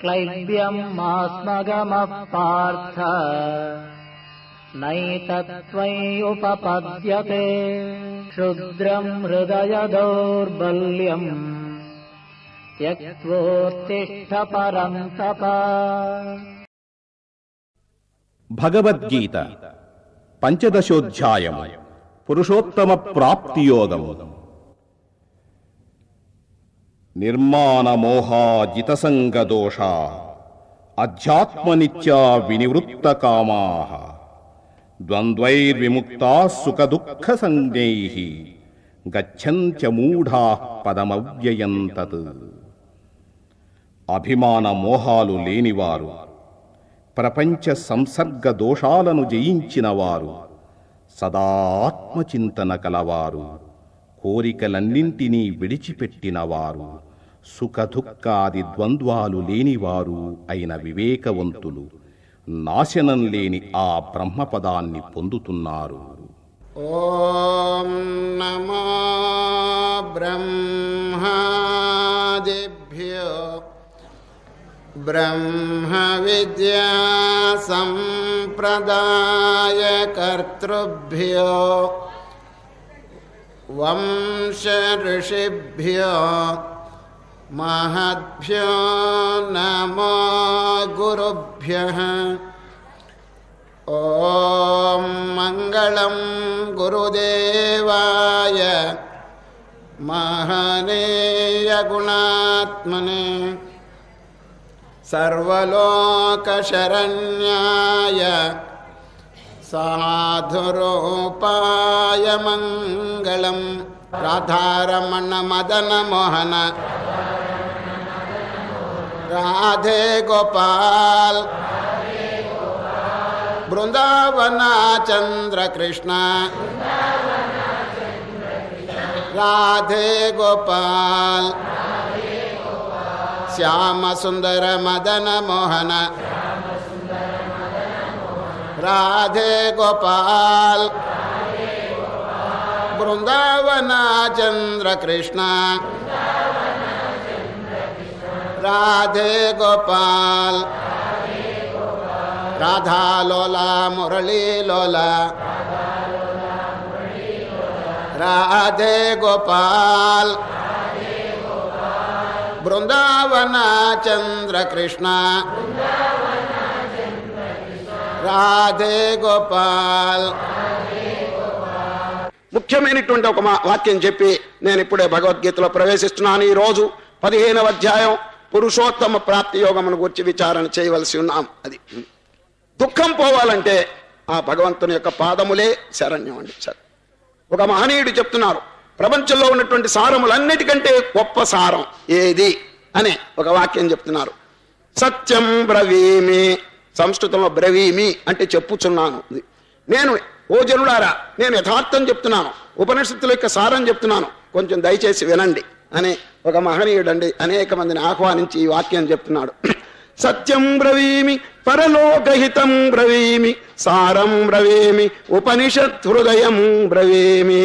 क्लैब्यम् मास्मगमः पार्थ नैतत्त्वय्युपपद्यते क्षुद्रम् हृदय दौर्बल्यम् त्यक्त्वोत्तिष्ठ परन्तप భగవద్గీత పంచదశోధ్యాయము పురుషోత్తమ ప్రాప్తియోగము నిర్మాణ మోహాజిత దోష అధ్యాత్మనిత్యా వినివృత్త కామా ద్వంద్వైర్విముక్తా సుఖదుఃఖ సంజ్ఞై గచ్చంత్య మూఢా పదమవ్యయం తత్ అభిమాన మోహాలు లేనివారు ప్రపంచ సంసర్గ దోషాలను జయించినవారు సదా ఆత్మచింతన కలవారు కోరికలన్నింటినీ విడిచిపెట్టినవారు సుఖదుఃఖాది ద్వంద్వాలు లేనివారు అయిన వివేకవంతులు నాశనం లేని ఆ బ్రహ్మపదాన్ని పొందుతున్నారు ॐ नमो ब्रह्मादिभ्यो ब्रह्मविद्यासम्प्रदायकर्तृभ्यो वंशऋषिभ्यो महद्भ्यो नमो गुरुभ्यः ॐ मङ्गलं गुरुदेवाय महनीयगुणात्मने सर्वलोकशरण्याय साधुरूपाय मङ्गलं राधारमणमदनमोहन राधे गोपाल बृंदावना चंद्र कृष्ण राधे गोपाल श्याम सुंदर मदन मोहन राधे गोपाल बृंदावना चंद्र कृष्ण राधे गोपाल राधा लोला मुरली लोला राधे गोपाल बृंदावना चंद्र कृष्ण राधे गोपाल ముఖ్యమైనటువంటి ఒక మా- వాక్యం చెప్పి నేను ఇప్పుడే భగవద్గీతలో ప్రవేశిస్తున్నాను ఈ రోజు పదిహేనవ అధ్యాయం పురుషోత్తమ ప్రాప్తి యోగమును గురించి విచారణ చేయవలసి ఉన్నాం అది దుఃఖం పోవాలంటే ఆ భగవంతుని యొక్క పాదములే శరణ్యం అండి సరే ఒక మహనీయుడు చెప్తున్నారు ప్రపంచంలో ఉన్నటువంటి సారములన్నిటికంటే గొప్ప సారం ఏది అనే ఒక వాక్యం చెప్తున్నారు సత్యం బ్రవీమి సంస్కృతంలో బ్రవీమి అంటే చెప్పుచున్నాను ఇది. నేను ఓ జనులారా నేను యథార్థం చెప్తున్నాను ఉపనిషత్తుల యొక్క సారం చెప్తున్నాను కొంచెం దయచేసి వినండి అని ఒక మహనీయుడండి అనేక మందిని ఆహ్వానించి ఈ వాక్యం చెప్తున్నాడు సత్యం బ్రవీమి పరలోకహితం బ్రవీమి సారం బ్రవీమి ఉపనిషత్ హృదయం బ్రవీమి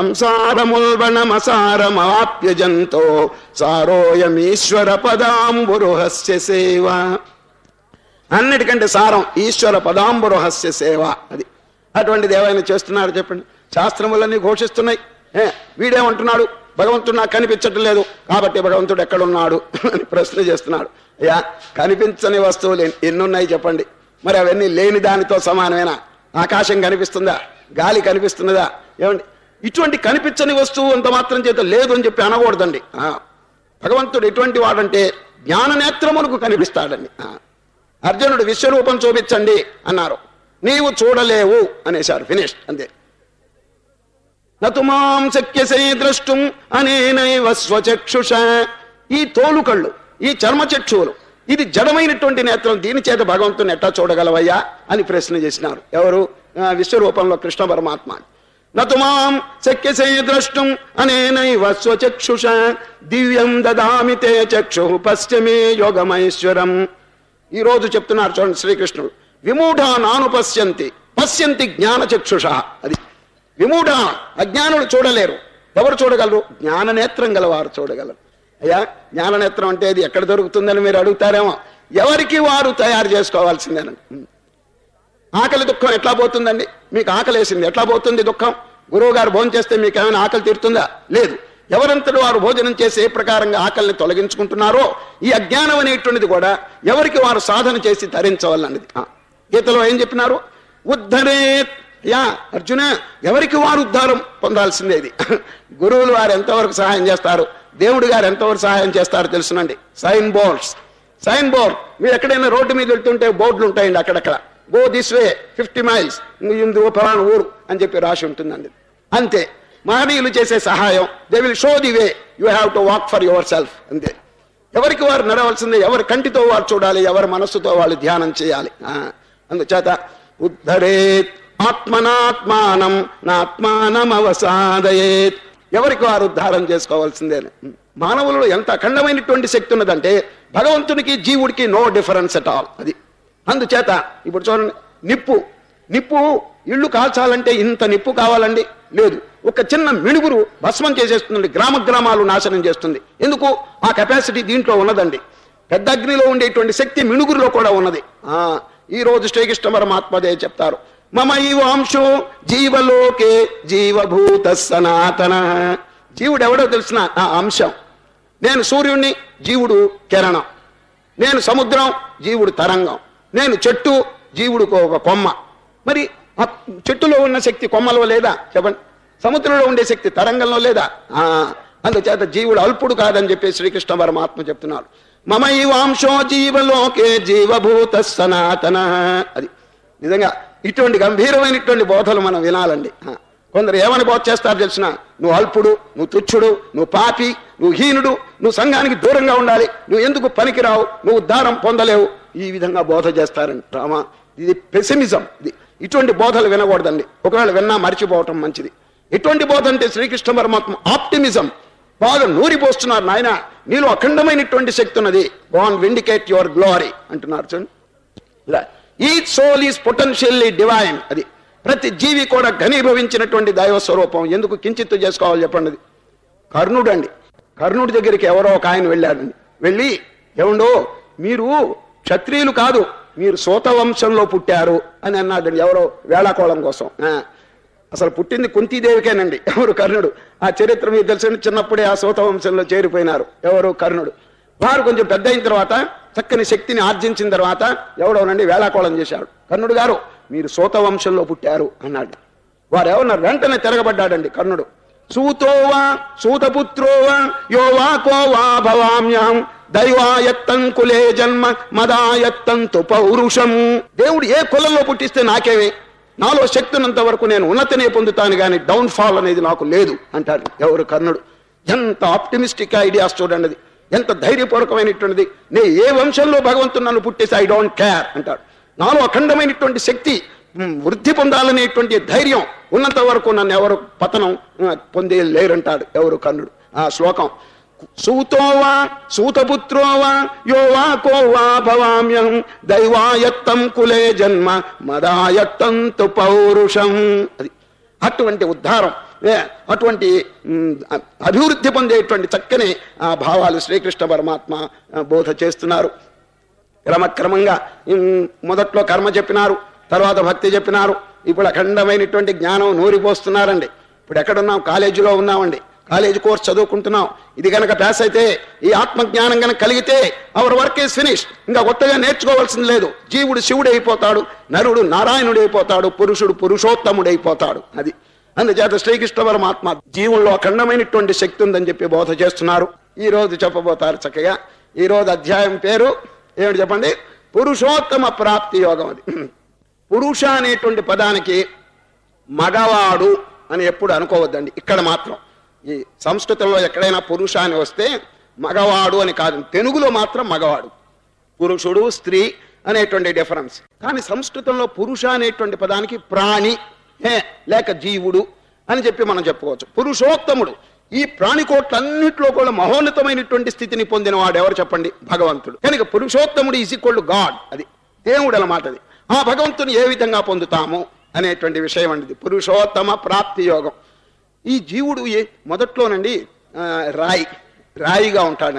సంసారముల్బణమసారమాప్య జంతో సారోయమీశ్వర పదాంబురుహస్య సేవ అన్నిటికంటే సారం ఈశ్వర పదాంబురహస్య సేవ అది అటువంటిది ఏమైనా చేస్తున్నారు చెప్పండి శాస్త్రములన్నీ ఘోషిస్తున్నాయి ఏ వీడేమంటున్నాడు భగవంతుడు నాకు కనిపించటం లేదు కాబట్టి భగవంతుడు ఎక్కడున్నాడు అని ప్రశ్న చేస్తున్నాడు అయ్యా కనిపించని వస్తువులు ఎన్- ఎన్నున్నాయి చెప్పండి మరి అవన్నీ లేని దానితో సమానమేనా ఆకాశం కనిపిస్తుందా గాలి కనిపిస్తున్నదా ఏమండి ఇటువంటి కనిపించని వస్తువు అంత మాత్రం చేత లేదు అని చెప్పి అనకూడదండి ఆ, భగవంతుడు ఎటువంటి వాడంటే జ్ఞాననేత్రమునకు కనిపిస్తాడండి ఆ. అర్జునుడు విశ్వరూపం చూపించండి అన్నారు నీవు చూడలేవు అనేశారు ఫినిష్ అంతే నతుమాం శక్యసే ద్రష్టుం అనేనైవ స్వచక్షుష ఈ తోలు కళ్ళు ఈ చర్మ చక్షువులు ఇది జడమైనటువంటి నేత్రం దీని చేత భగవంతుని ఎట్టా చూడగలవయ్యా అని ప్రశ్న చేసినారు ఎవరు ఆ, విశ్వరూపంలో కృష్ణ పరమాత్మ నతుమాం శక్యసే ద్రష్టుం అనేనైవ స్వచక్షుష దివ్యం దదామి తే చక్షు పశ్చిమే యోగమైశ్వరం ఈ రోజు చెప్తున్నారు చూడండి శ్రీకృష్ణుడు విమూఢ నాను పశ్యంతి పశ్యంతి జ్ఞాన చక్షుష అది విమూఢ అజ్ఞానులు చూడలేరు ఎవరు చూడగలరు జ్ఞాననేత్రం గలవారు చూడగలరు అయ్యా జ్ఞాననేత్రం అంటే అది ఎక్కడ దొరుకుతుందని మీరు అడుగుతారేమో ఎవరికి వారు తయారు చేసుకోవాల్సిందేనండి ఆకలి దుఃఖం ఎట్లా పోతుందండి మీకు ఆకలి వేసింది ఎట్లా పోతుంది దుఃఖం గురువు గారు భోజనం చేస్తే మీకు ఏమైనా ఆకలి తీరుతుందా లేదు ఎవరంతటి వారు భోజనం చేసి ఏ ప్రకారంగా ఆకలిని తొలగించుకుంటున్నారో ఈ అజ్ఞానం అనేటువంటిది కూడా ఎవరికి వారు సాధన చేసి ధరించవాలన్నది ఆ, గీతలో ఏం చెప్పినారు ఉద్ధరే యా అర్జున ఎవరికి వారు ఉద్ధారం పొందాల్సిందే ఇది గురువులు వారు ఎంతవరకు సహాయం చేస్తారు దేవుడు గారు ఎంతవరకు సహాయం చేస్తారో తెలుసునండి సైన్ బోర్డ్స్ సైన్ బోర్డ్ మీరు ఎక్కడైనా రోడ్డు మీద వెళ్తుంటే బోర్డులు ఉంటాయండి అక్కడక్కడ go this way fifty miles ఇందు ఫలానా ఊరు అని చెప్పి రాసి ఉంటుందండి అంతే మహనీయులు చేసే సహాయం they will show the way you have to walk for yourself అంతే ఎవరికి వారు నడవలసిందే ఎవరి కంటితో వారు చూడాలి ఎవరి మనస్సుతో వాళ్ళు ధ్యానం చేయాలి ఆ, అందుచేత ఉద్ధరేత్ ఆత్మనాత్మానం నాత్మానం అవసాదయేత్ ఎవరికి వారు ఉద్ధారం చేసుకోవాల్సిందే మానవులలో ఎంత అఖండమైనటువంటి శక్తి ఉన్నదంటే భగవంతునికి జీవుడికి నో డిఫరెన్స్ అట్ ఆల్ అది అందుచేత ఇప్పుడు చూడండి నిప్పు నిప్పు ఇళ్ళు కాల్చాలంటే ఇంత నిప్పు కావాలండి లేదు ఒక చిన్న మిణుగురు భస్మం చేసేస్తుందండి గ్రామ గ్రామాలు నాశనం చేస్తుంది ఎందుకు ఆ కెపాసిటీ దీంట్లో ఉన్నదండి పెద్ద అగ్నిలో ఉండేటువంటి శక్తి మిణుగురులో కూడా ఉన్నది ఆ ఈ రోజు శ్రీకృష్ణ పరమాత్మదే చెప్తారు మమ ఈ వంశో జీవలోకే జీవభూత సనాతన జీవుడు ఎవడో తెలిసిన ఆ అంశం నేను సూర్యుణ్ణి జీవుడు కిరణం నేను సముద్రం జీవుడు తరంగం నేను చెట్టు జీవుడికి ఒక కొమ్మ మరి ఆ చెట్టులో ఉన్న శక్తి కొమ్మలో లేదా చెప్పండి సముద్రంలో ఉండే శక్తి తరంగంలో లేదా ఆ అందుచేత జీవుడు అల్పుడు కాదని చెప్పి శ్రీకృష్ణ పరమాత్మ చెప్తున్నారు మమ ఈ వాంశో జీవలోకే జీవభూత సనాతన అది నిజంగా ఇటువంటి గంభీరమైనటువంటి బోధలు మనం వినాలండి ఆ. కొందరు ఏమని బోధ చేస్తారు తెలిసిన నువ్వు అల్పుడు నువ్వు తుచ్చుడు నువ్వు పాపి నువ్వు హీనుడు నువ్వు సంఘానికి దూరంగా ఉండాలి నువ్వు ఎందుకు పనికిరావు నువ్వు ఉద్ధారం పొందలేవు ఈ విధంగా బోధ చేస్తారండి రామా ఇది పెసిమిజం ఇది ఇటువంటి బోధలు వినకూడదండి ఒకవేళ విన్నా మర్చిపోవటం మంచిది ఎటువంటి బోధ అంటే శ్రీకృష్ణ పరమాత్మ ఆప్టిమిజం బాగా నూరిపోస్తున్నారు నాయన నీలో అఖండమైనటువంటి శక్తి ఉన్నది గాన్ విండికేట్ యువర్ గ్లోరీ అంటున్నారు చూడండి ఈ సోల్ ఈస్ పొటెన్షియల్లీ డివైన్ అది ప్రతి జీవి కూడా ఘనీభవించినటువంటి దైవ స్వరూపం ఎందుకు కించిత్తు చేసుకోవాలి చెప్పండి అది కర్ణుడు అండి కర్ణుడి దగ్గరికి ఎవరో ఒక ఆయన వెళ్ళాడండి వెళ్ళి ఏమండో మీరు క్షత్రియులు కాదు మీరు సోత వంశంలో పుట్టారు అని అన్నాడండి ఎవరో వేళాకోళం కోసం ఆ. అసలు పుట్టింది కుంతీదేవికేనండి ఎవరు కర్ణుడు ఆ చరిత్ర మీకు తెలిసిన చిన్నప్పుడే ఆ సోత వంశంలో చేరిపోయినారు ఎవరు కర్ణుడు వారు కొంచెం పెద్ద అయిన తర్వాత చక్కని శక్తిని ఆర్జించిన తర్వాత ఎవడోనండి వేళాకోళం చేశాడు కర్ణుడు గారు మీరు సోత వంశంలో పుట్టారు అన్నాడు వారు ఎవరన్నారు వెంటనే తిరగబడ్డాడండి కర్ణుడు సూతోవా సూతపుత్రోవా యోవా కోవా భవామ్యాం దైవాయత్తం కులే జన్మ మదాయత్తంతు పౌరుషం దేవుడు ఏ కులంలో పుట్టిస్తే నాకేమే నాలో శక్తి ఉన్నంత వరకు నేను ఉన్నతినే పొందుతాను కానీ డౌన్ ఫాల్ అనేది నాకు లేదు అంటారు ఎవరు కర్ణుడు ఎంత ఆప్టిమిస్టిక్ ఐడియాస్ చూడండి అది ఎంత ధైర్యపూర్వకమైనటువంటిది నే ఏ వంశంలో భగవంతుడు నన్ను పుట్టేసి ఐ డోంట్ కేర్ అంటాడు నాలో అఖండమైనటువంటి శక్తి ఉమ్, వృద్ధి పొందాలనేటువంటి ధైర్యం ఉన్నంత వరకు నన్ను ఎవరు పతనం ఆ, పొందే లేరంటాడు ఎవరు కర్ణుడు ఆ శ్లోకం సూతోవా సూతపుత్రోవా యోవా కోవా భవామ్యం దైవాయత్తం కులే జన్మ మదాయత్తంతు పౌరుషం అది అటువంటి ఉద్ధారం ఏ, అటువంటి ఉమ్, అ- అభివృద్ధి పొందేటువంటి చక్కని ఆ భావాలు శ్రీకృష్ణ పరమాత్మ ఆ, బోధ చేస్తున్నారు క్రమక్రమంగా ఉమ్, మొదట్లో కర్మ చెప్పినారు తర్వాత భక్తి చెప్పినారు ఇప్పుడు అఖండమైనటువంటి జ్ఞానం నూరిపోస్తున్నారండి ఇప్పుడు ఎక్కడున్నాం కాలేజీలో ఉన్నామండి కాలేజీ కోర్స్ చదువుకుంటున్నాం ఇది గనక పాస్ అయితే ఈ ఆత్మ జ్ఞానం గనక కలిగితే అవర్ వర్క్ ఈస్ ఫినిష్ ఇంకా కొత్తగా నేర్చుకోవాల్సింది లేదు జీవుడు శివుడు అయిపోతాడు నరుడు నారాయణుడు అయిపోతాడు పురుషుడు పురుషోత్తముడు అయిపోతాడు అది అందుచేత శ్రీకృష్ణ పరమాత్మ జీవుల్లో అఖండమైనటువంటి శక్తి ఉందని చెప్పి బోధ చేస్తున్నారు ఈ రోజు చెప్పబోతారు చక్కగా ఈ రోజు అధ్యాయం పేరు ఏమిటి చెప్పండి పురుషోత్తమ ప్రాప్తి యోగం అది పురుష అనేటువంటి పదానికి మగవాడు అని ఎప్పుడు అనుకోవద్దండి ఇక్కడ మాత్రం ఈ సంస్కృతంలో ఎక్కడైనా పురుష అని వస్తే మగవాడు అని కాదు తెలుగులో మాత్రం మగవాడు పురుషుడు స్త్రీ అనేటువంటి డిఫరెన్స్ కానీ సంస్కృతంలో పురుష అనేటువంటి పదానికి ప్రాణి హే లేక జీవుడు అని చెప్పి మనం చెప్పుకోవచ్చు పురుషోత్తముడు ఈ ప్రాణికోట్లన్నింటిలో కూడా మహోన్నతమైనటువంటి స్థితిని పొందిన వాడు ఎవరు చెప్పండి భగవంతుడు కనుక పురుషోత్తముడు ఈజ్ ఈక్వల్ గాడ్ అది దేవుడు అన్నమాట అది ఆ భగవంతుని ఏ విధంగా పొందుతాము అనేటువంటి విషయం అండి ఇది. పురుషోత్తమ ప్రాప్తి యోగం ఈ జీవుడు ఏ మొదట్లోనండి ఆ, రాయి రాయిగా ఉంటాడండి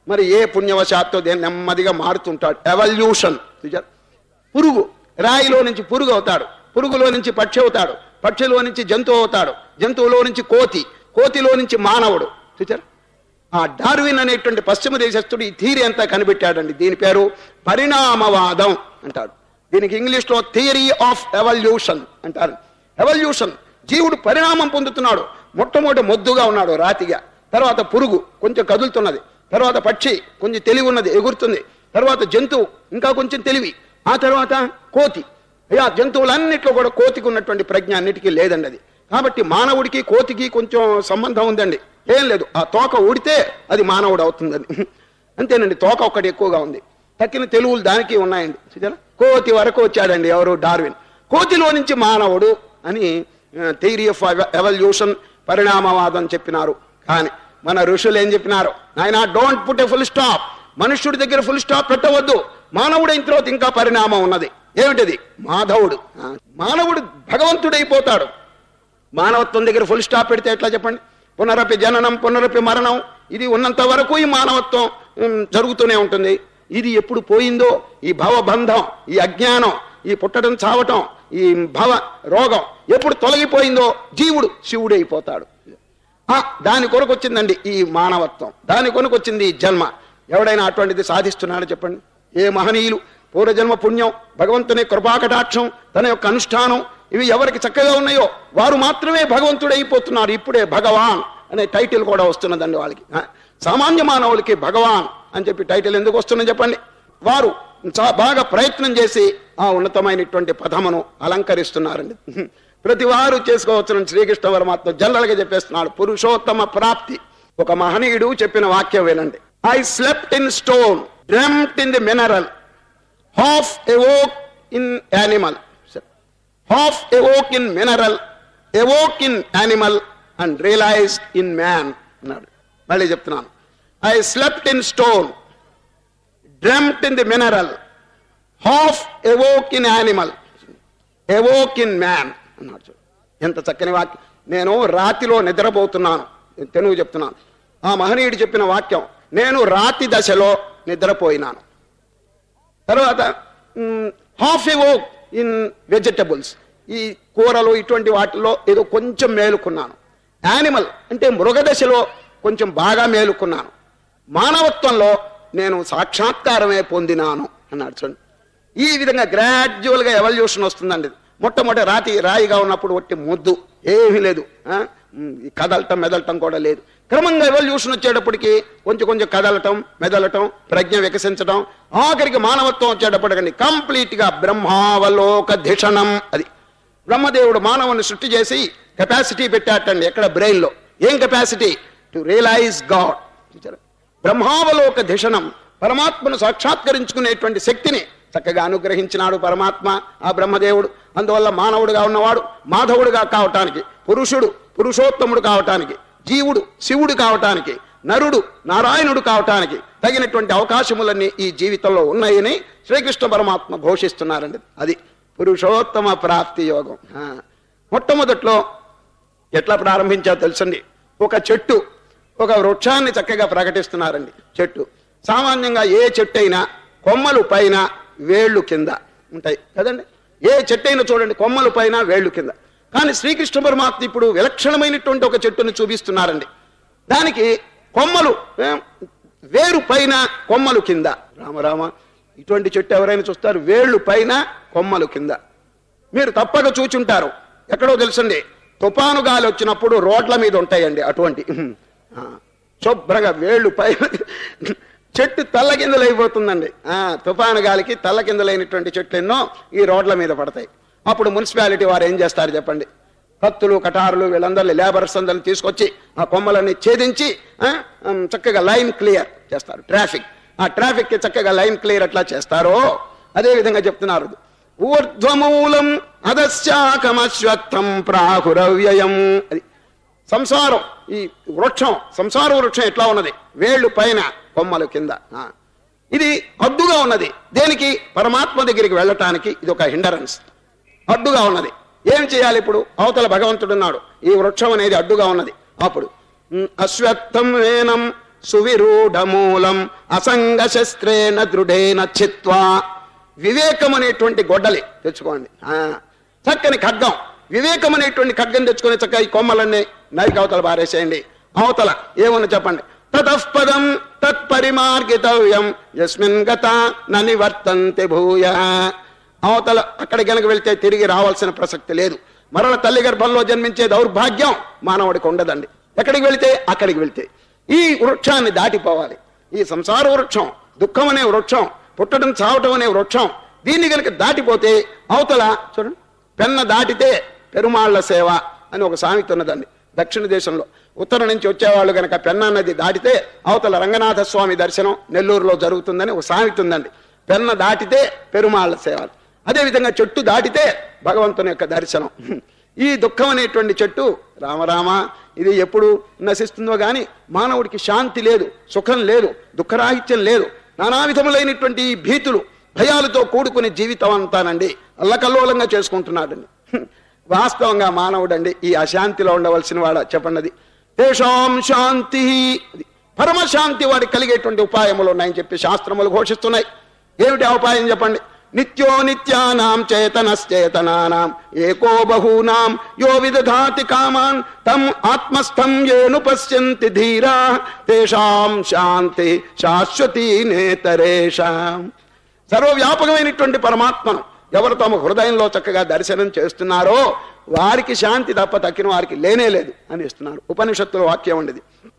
మరి ఏ పుణ్యవశాత్తు దేని నెమ్మదిగా మారుతుంటాడు ఎవల్యూషన్ చూచారు పురుగు రాయిలో నుంచి పురుగు అవుతాడు పురుగులో నుంచి పక్షి అవుతాడు పక్షిలో నుంచి జంతువు అవుతాడు జంతువులో నుంచి కోతి కోతిలో నుంచి మానవుడు చూచారు ఆ డార్విన్ అనేటువంటి పశ్చిమ దేశస్థుడు ఈ థియరీ అంతా కనిపెట్టాడండి దీని పేరు పరిణామవాదం అంటాడు దీనికి ఇంగ్లీష్లో థియరీ ఆఫ్ ఎవల్యూషన్ అంటారు ఎవల్యూషన్ జీవుడు పరిణామం పొందుతున్నాడు మొట్టమొదటి మొద్దుగా ఉన్నాడు రాతిగా తర్వాత పురుగు కొంచెం కదులుతున్నది తర్వాత పక్షి కొంచెం తెలివి ఉన్నది ఎగురుతుంది తర్వాత జంతువు ఇంకా కొంచెం తెలివి ఆ తర్వాత కోతి అయ్యా జంతువులన్నిట్లో కూడా కోతికి ఉన్నటువంటి ప్రజ్ఞ అన్నిటికీ లేదండి అది కాబట్టి మానవుడికి కోతికి కొంచెం సంబంధం ఉందండి ఏం లేదు ఆ తోక ఊడితే అది మానవుడు అవుతుందని అంతేనండి తోక ఒక్కటి ఎక్కువగా ఉంది తక్కిన తెలుగులు దానికి ఉన్నాయండి చూసారా కోతి వరకు వచ్చాడండి ఎవరు డార్విన్ కోతిలో నుంచి మానవుడు అని థియరీ ఆఫ్ ఎవల్యూషన్ పరిణామవాదం చెప్పినారు కానీ మన ఋషులు ఏం చెప్పినారు ఆయన don't put a full stop మనుష్యుడి దగ్గర ఫుల్ స్టాప్ పెట్టవద్దు మానవుడైన తర్వాత ఇంకా పరిణామం ఉన్నది ఏమిటది మాధవుడు ఆ, మానవుడు భగవంతుడైపోతాడు మానవత్వం దగ్గర ఫుల్ స్టాప్ పెడితే ఎట్లా చెప్పండి పునరపి జననం పునరపి మరణం ఇది ఉన్నంత వరకు ఈ మానవత్వం ఉమ్, జరుగుతూనే ఉంటుంది ఇది ఎప్పుడు పోయిందో ఈ భవబంధం ఈ అజ్ఞానం ఈ పుట్టడం చావటం ఈ భవ రోగం ఎప్పుడు తొలగిపోయిందో జీవుడు శివుడు అయిపోతాడు ఆ, దాని కొరకు వచ్చిందండి ఈ మానవత్వం దాని కొరకు వచ్చింది ఈ జన్మ ఎవడైనా అటువంటిది సాధిస్తున్నాడో చెప్పండి ఏ మహనీయులు పూర్వజన్మ పుణ్యం భగవంతుని కృపాకటాక్షం తన యొక్క అనుష్ఠానం ఇవి ఎవరికి చక్కగా ఉన్నాయో వారు మాత్రమే భగవంతుడైపోతున్నారు ఇప్పుడే భగవాన్ అనే టైటిల్ కూడా వస్తున్నదండి వాళ్ళకి ఆ, సామాన్య మానవులకి భగవాన్ అని చెప్పి టైటిల్ ఎందుకు వస్తుందని చెప్పండి వారు చా- బాగా ప్రయత్నం చేసి ఆ ఉన్నతమైనటువంటి పదమును అలంకరిస్తున్నారండి ప్రతి వారు చేసుకోవచ్చునని శ్రీకృష్ణ పరమాత్మ జనరల్గా చెప్పేస్తున్నాడు పురుషోత్తమ ప్రాప్తి ఒక మహనీయుడు చెప్పిన వాక్యం వినండి I slept in stone dreamt in the mineral half awoke in animal half awoke in mineral awoke in animal and realised in man అన్నాడు మళ్ళీ చెప్తున్నాను I slept in stone dreamt in the mineral half awoke in animal awoke in man అన్నాడు చూడు ఎంత చక్కని వాక్యం నేను రాతిలో నిద్రపోతున్నాను నేను తెలుగు చెప్తున్నాను ఆ మహనీయుడు చెప్పిన వాక్యం నేను రాతి దశలో నిద్రపోయినాను తర్వాత హాఫ్ ఎవోక్ ఇన్ వెజిటబుల్స్ ఈ కూరలు ఇటువంటి వాటిల్లో ఏదో కొంచెం మేలుకున్నాను యానిమల్ అంటే మృగదశలో కొంచెం బాగా మేలుకున్నాను మానవత్వంలో నేను సాక్షాత్కారమే పొందినాను అన్నాడు చూడండి ఈ విధంగా గ్రాడ్యువల్గా ఎవల్యూషన్ వస్తుందండి మొట్టమొదటి రాతి రాయిగా ఉన్నప్పుడు ఒట్టి ముద్దు ఏమీ లేదు ఆ? ఉమ్, ఈ కదలటం మెదలటం కూడా లేదు క్రమంగా ఎవల్యూషన్ వచ్చేటప్పటికి కొంచెం కొంచెం కదలటం మెదలటం ప్రజ్ఞ వికసించడం ఆఖరికి మానవత్వం వచ్చేటప్పటికండి కంప్లీట్ గా బ్రహ్మావలోక ధిషణం అది బ్రహ్మదేవుడు మానవుని సృష్టి చేసి కెపాసిటీ పెట్టాటండి ఎక్కడ బ్రెయిన్ లో ఏం కెపాసిటీ టు రియలైజ్ గాడ్ చూచారా బ్రహ్మావలోక ధిషణం పరమాత్మను సాక్షాత్కరించుకునేటువంటి శక్తిని చక్కగా అనుగ్రహించినాడు పరమాత్మ ఆ బ్రహ్మదేవుడు అందువల్ల మానవుడుగా ఉన్నవాడు మాధవుడుగా కావటానికి పురుషుడు పురుషోత్తముడు కావటానికి జీవుడు శివుడు కావటానికి నరుడు నారాయణుడు కావటానికి తగినటువంటి అవకాశములన్నీ ఈ జీవితంలో ఉన్నాయని శ్రీకృష్ణ పరమాత్మ ఘోషిస్తున్నారండి అది పురుషోత్తమ ప్రాప్తి యోగం ఆ. మొట్టమొదట్లో ఎట్లా ప్రారంభించారో తెలుసండి ఒక చెట్టు ఒక వృక్షాన్ని చక్కగా ప్రకటిస్తున్నారండి చెట్టు సామాన్యంగా ఏ చెట్టు అయినా కొమ్మలు పైన వేళ్ళు కింద ఉంటాయి కదండి ఏ చెట్టు అయినా చూడండి కొమ్మలు పైన వేళ్ళు కింద కానీ శ్రీకృష్ణ పరమాత్మ ఇప్పుడు విలక్షణమైనటువంటి ఒక చెట్టుని చూపిస్తున్నారండి దానికి కొమ్మలు ఏ, వేరు పైన కొమ్మలు కింద రామరామ ఇటువంటి చెట్టు ఎవరైనా చూస్తారు వేళ్ళు పైన కొమ్మలు కింద మీరు తప్పక చూచుంటారు ఎక్కడో తెలుసండి తుఫాను గాలి వచ్చినప్పుడు రోడ్ల మీద ఉంటాయండి అటువంటి ఆ, శుభ్రంగా వేళ్ళు పైన చెట్టు తల్లకిందలు అయిపోతుందండి ఆ, తుఫాను గాలికి తల్లకిందలైనటువంటి చెట్లు ఎన్నో ఈ రోడ్ల మీద పడతాయి అప్పుడు మున్సిపాలిటీ వారు ఏం చేస్తారు చెప్పండి కత్తులు కటారులు వీళ్ళందరినీ లేబర్స్ అందరిని తీసుకొచ్చి ఆ కొమ్మలన్నీ ఛేదించి ఆ, ఉమ్, చక్కగా లైన్ క్లియర్ చేస్తారు ట్రాఫిక్ ఆ ట్రాఫిక్ కి చక్కగా లైన్ క్లియర్ ఎట్లా చేస్తారో అదే విధంగా చెప్తున్నారు ఊర్ధ్వమూలం అదశాకమశ్వత్థం ప్రాహురవ్యయం అది సంసారం ఈ వృక్షం సంసార వృక్షం ఎట్లా ఉన్నది వేళ్ళు పైన కొమ్మలు కింద ఆ. ఇది అడ్డుగా ఉన్నది దేనికి పరమాత్మ దగ్గరికి వెళ్ళటానికి ఇది ఒక హిండరెన్స్ అడ్డుగా ఉన్నది ఏం చేయాలి ఇప్పుడు అవతల భగవంతుడు ఉన్నాడు ఈ వృక్షం అనేది అడ్డుగా ఉన్నది అప్పుడు ఉమ్, అశ్వత్థం వేనం సువిరూఢమూలం అసంగ శస్త్రేణ దృఢేన చిత్వా వివేకం అనేటువంటి గొడ్డలి తెచ్చుకోండి ఆ, చక్కని ఖడ్గం వివేకం అనేటువంటి ఖడ్గం తెచ్చుకొని చక్కగా ఈ కొమ్మలన్నీ నరికి అవతల పారేసేయండి అవతల ఏమని చెప్పండి తతఃపదం తత్పరిమార్గితవ్యం యస్మిన్ గత ననివర్తంతి భూయ అవతల అక్కడికి గనక వెళ్తే తిరిగి రావాల్సిన ప్రసక్తి లేదు మరల తల్లి గర్భంలో జన్మించే దౌర్భాగ్యం మానవుడికి ఉండదండి ఎక్కడికి వెళ్తే అక్కడికి వెళ్తే ఈ వృక్షాన్ని దాటిపోవాలి ఈ సంసార వృక్షం దుఃఖం అనే వృక్షం పుట్టడం చావటం అనే వృక్షం దీన్ని గనక దాటిపోతే అవతల చూడండి పెన్న దాటితే పెరుమాళ్ల సేవ అని ఒక సామెత ఉన్నదండి దక్షిణ దేశంలో ఉత్తరం నుంచి వచ్చేవాళ్ళు గనక పెన్నా నది దాటితే అవతల రంగనాథ స్వామి దర్శనం నెల్లూరులో జరుగుతుందని ఒక సామెత ఉందండి పెన్న దాటితే పెరుమాళ్ల సేవ అదేవిధంగా చెట్టు దాటితే భగవంతుని యొక్క దర్శనం ఈ దుఃఖం అనేటువంటి చెట్టు రామరామ ఇది ఎప్పుడు నశిస్తుందో గాని మానవుడికి శాంతి లేదు సుఖం లేదు దుఃఖరాహిత్యం లేదు నానా విధములైనటువంటి ఈ భీతులు భయాలతో కూడుకునే జీవితం అంతానండి అల్లకల్లోలంగా చేసుకుంటున్నాడండి వాస్తవంగా మానవుడండి ఈ అశాంతిలో ఉండవలసిన వాడ చెప్పండి తేషాం శాంతి అది పరమశాంతి వాడికి కలిగేటువంటి ఉపాయములు ఉన్నాయని చెప్పి శాస్త్రములు ఘోషిస్తున్నాయి ఏమిటి ఆ ఉపాయం చెప్పండి నిత్యో నిత్యానాం చేతనశ్చేతనానాం ఏకో బహూనాం యో విదధాతి కామాన్ తం ఆత్మస్థం ఏను పశ్యంతి ధీరా తేషాం శాంతి శాశ్వతీ నేతరేషాం సర్వవ్యాపకమైనటువంటి పరమాత్మను ఎవరు తమ హృదయంలో చక్కగా దర్శనం చేస్తున్నారో వారికి శాంతి తప్ప తక్కిన వారికి లేనే లేదు అని ఇస్తున్నారు ఉపనిషత్తుల వాక్యం ఉండేది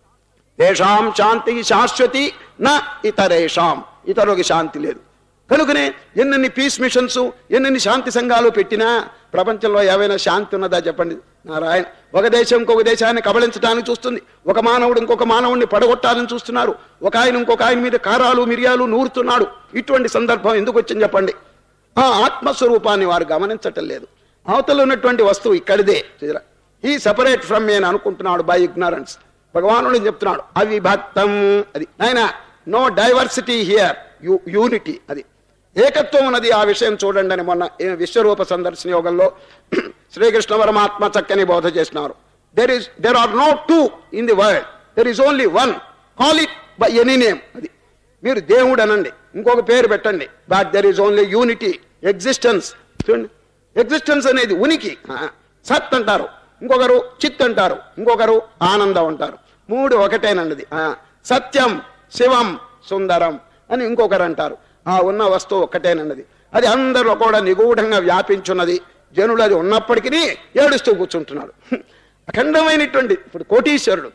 తేషాం శాంతి శాశ్వతి నా ఇతరేషాం ఇతరులకి శాంతి లేదు కనుకనే ఎన్నెన్ని పీస్ మిషన్స్ ఎన్నెన్ని శాంతి సంఘాలు పెట్టినా ప్రపంచంలో ఏవైనా శాంతి ఉన్నదా చెప్పండి నారాయణ ఒక దేశం ఇంకొక దేశాన్ని కబళించడానికి చూస్తుంది ఒక మానవుడు ఇంకొక మానవుడిని పడగొట్టాలని చూస్తున్నారు ఒక ఆయన ఇంకొక ఆయన మీద కారాలు మిరియాలు నూరుతున్నాడు ఇటువంటి సందర్భం ఎందుకు వచ్చింది చెప్పండి ఆ ఆత్మస్వరూపాన్ని వారు గమనించటం లేదు అవతల ఉన్నటువంటి వస్తువు ఇక్కడిదే చూసారా ఈ సపరేట్ ఫ్రమ్ అని అనుకుంటున్నాడు బై ఇగ్నారెన్స్ భగవానుడు చెప్తున్నాడు అవిభక్తం అది నాయన నో డైవర్సిటీ హియర్ యూనిటీ అది ఏకత్వం ఉన్నది ఆ విషయం చూడండి అని మొన్న ఏ విశ్వరూప సందర్శన యోగంలో శ్రీకృష్ణ పరమాత్మ చక్కని బోధ చేసినారు there is there are no two in the world there is only one call it by any name అది మీరు దేవుడు అనండి ఇంకొక పేరు పెట్టండి but there is only unity existence చూడండి ఎగ్జిస్టెన్స్ అనేది ఉనికి ఆ, సత్ అంటారు ఇంకొకరు చిత్ అంటారు ఇంకొకరు ఆనందం అంటారు మూడు ఒకటేనండి ఆ, సత్యం శివం సుందరం అని ఇంకొకరు అంటారు ఆ ఉన్న వస్తువు ఒక్కటేనన్నది అది అందరిలో కూడా నిగూఢంగా వ్యాపించున్నది జనులు అది ఉన్నప్పటికీ ఏడుస్తూ కూర్చుంటున్నాడు అఖండమైనటువంటి ఇప్పుడు కోటీశ్వరుడు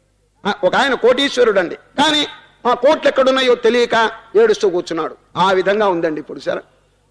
ఆ, ఒక ఆయన కోటీశ్వరుడు అండి కానీ ఆ కోట్లు ఎక్కడున్నాయో తెలియక ఏడుస్తూ కూర్చున్నాడు ఆ విధంగా ఉందండి ఇప్పుడు సరే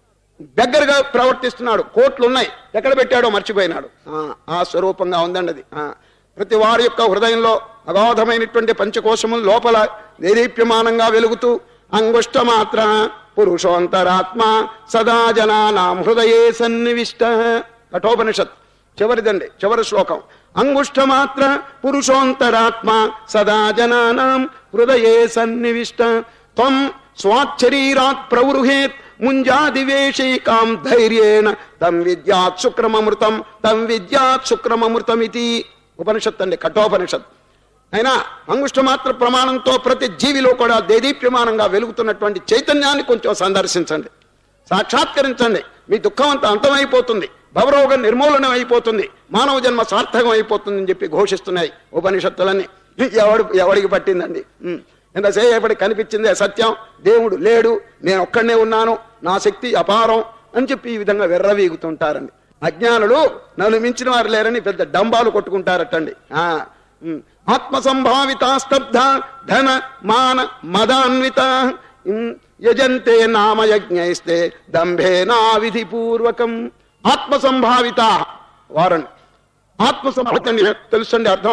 దగ్గరగా ప్రవర్తిస్తున్నాడు కోట్లు ఉన్నాయి ఎక్కడ పెట్టాడో మర్చిపోయినాడు ఆ, ఆ స్వరూపంగా ఉందండి అది ఆ, ప్రతి వారి యొక్క హృదయంలో అగాధమైనటువంటి పంచకోశములు లోపల దేదీప్యమానంగా వెలుగుతూ అంగుష్ట మాత్ర పురుషోంతరాత్మ సదా జనానాం హృదయే సన్నివిష్ట కఠోపనిషత్ చివరిదండి చివరి శ్లోకం అంగుష్ట మాత్ర పురుషోంతరాత్మ సదా జనానాం హృదయే సన్నివిష్ట త్వం స్వాచ్చరీరాత్ ప్రవృహేత్ ముంజాదివేశైకాం ధైర్యేణ తం విద్యాత్ శుక్రమమృతం తం విద్యాత్ శుక్రమమృతమితి ఉపనిషత్ అండి కఠోపనిషత్ అయినా అంగుష్ట మాత్ర ప్రమాణంతో ప్రతి జీవిలో కూడా దేదీప్యమానంగా వెలుగుతున్నటువంటి చైతన్యాన్ని కొంచెం సందర్శించండి సాక్షాత్కరించండి మీ దుఃఖం అంతా అంతమైపోతుంది భవరోగం నిర్మూలనం అయిపోతుంది మానవ జన్మ సార్థకం అయిపోతుందని చెప్పి ఘోషిస్తున్నాయి ఉపనిషత్తులన్నీ ఎవడు ఎవడికి పట్టిందండి ఉమ్. ఎంతసేపటి కనిపించిందే సత్యం దేవుడు లేడు నేను ఒక్కడనే ఉన్నాను నా శక్తి అపారం అని చెప్పి ఈ విధంగా వెర్రవీగుతుంటారండి అజ్ఞానులు నన్ను మించిన వారు లేరని పెద్ద డంబాలు కొట్టుకుంటారటండి ఆ, ఉమ్. ఆత్మ సంభావిత స్తబ్ధ ధన మాన మదాన్విత ఉమ్, యజంతే నామయజ్ఞైస్తే దంభేనా విధి పూర్వకం ఆత్మ సంభావిత వారండి ఆత్మ సంభావిత తెలుసండి అర్థం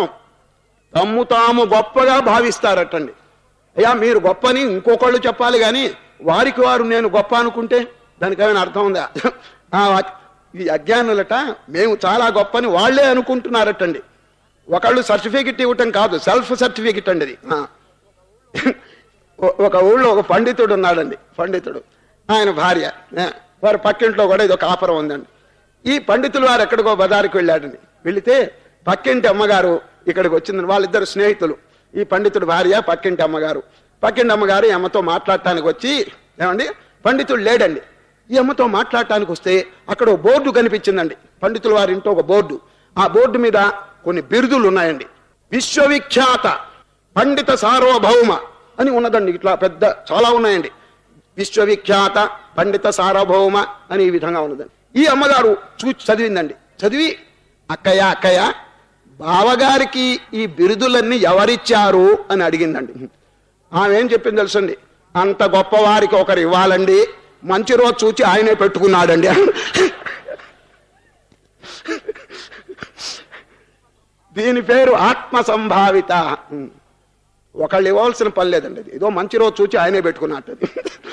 తమ్ము తాము గొప్పగా భావిస్తారటండి అయ్యా మీరు గొప్పని ఇంకొకళ్ళు చెప్పాలి కానీ వారికి వారు నేను గొప్ప అనుకుంటే దానికి ఏమైనా అర్థం ఉందా ఆ, ఈ అజ్ఞానులట మేము చాలా గొప్పని వాళ్ళే అనుకుంటున్నారటండి ఒకళ్ళు సర్టిఫికెట్ ఇవ్వటం కాదు సెల్ఫ్ సర్టిఫికెట్ అండి ఇది ఆ. ఒ- ఒక ఊళ్ళో ఒక పండితుడు ఉన్నాడండి పండితుడు ఆయన భార్య ఆ, వారి పక్కింట్లో కూడా ఇది ఒక ఆపరం ఉందండి ఈ పండితులు వారు ఎక్కడికో బజారుకి వెళ్ళాడండి వెళితే పక్కింటి అమ్మగారు ఇక్కడికి వచ్చింది వాళ్ళిద్దరు స్నేహితులు ఈ పండితుడి భార్య పక్కింటి అమ్మగారు పక్కింటి అమ్మగారు ఈ అమ్మతో మాట్లాడటానికి వచ్చి ఏమండి పండితుడు లేడండి ఈ అమ్మతో మాట్లాడటానికి వస్తే అక్కడ ఒక బోర్డు కనిపించిందండి పండితుల వారి ఇంట్లో ఒక బోర్డు ఆ బోర్డు మీద కొన్ని బిరుదులు ఉన్నాయండి విశ్వవిఖ్యాత పండిత సార్వభౌమ అని ఉన్నదండి ఇట్లా పెద్ద చాలా ఉన్నాయండి విశ్వవిఖ్యాత పండిత సార్వభౌమ అని ఈ విధంగా ఉన్నదండి ఈ అమ్మగారు చూచి చదివిందండి చదివి అక్కయ్య అక్కయ్య బావగారికి ఈ బిరుదులన్నీ ఎవరిచ్చారు అని అడిగిందండి ఆమె ఏం చెప్పింది తెలుసండి అంత గొప్పవారికి ఒకరు ఇవ్వాలండి మంచి రోజు చూచి ఆయనే పెట్టుకున్నాడండి దీని పేరు ఆత్మ సంభావిత ఒకళ్ళు ఇవ్వాల్సిన పని లేదండి అది ఏదో మంచి రోజు చూచి ఆయనే పెట్టుకున్నట్టు అది.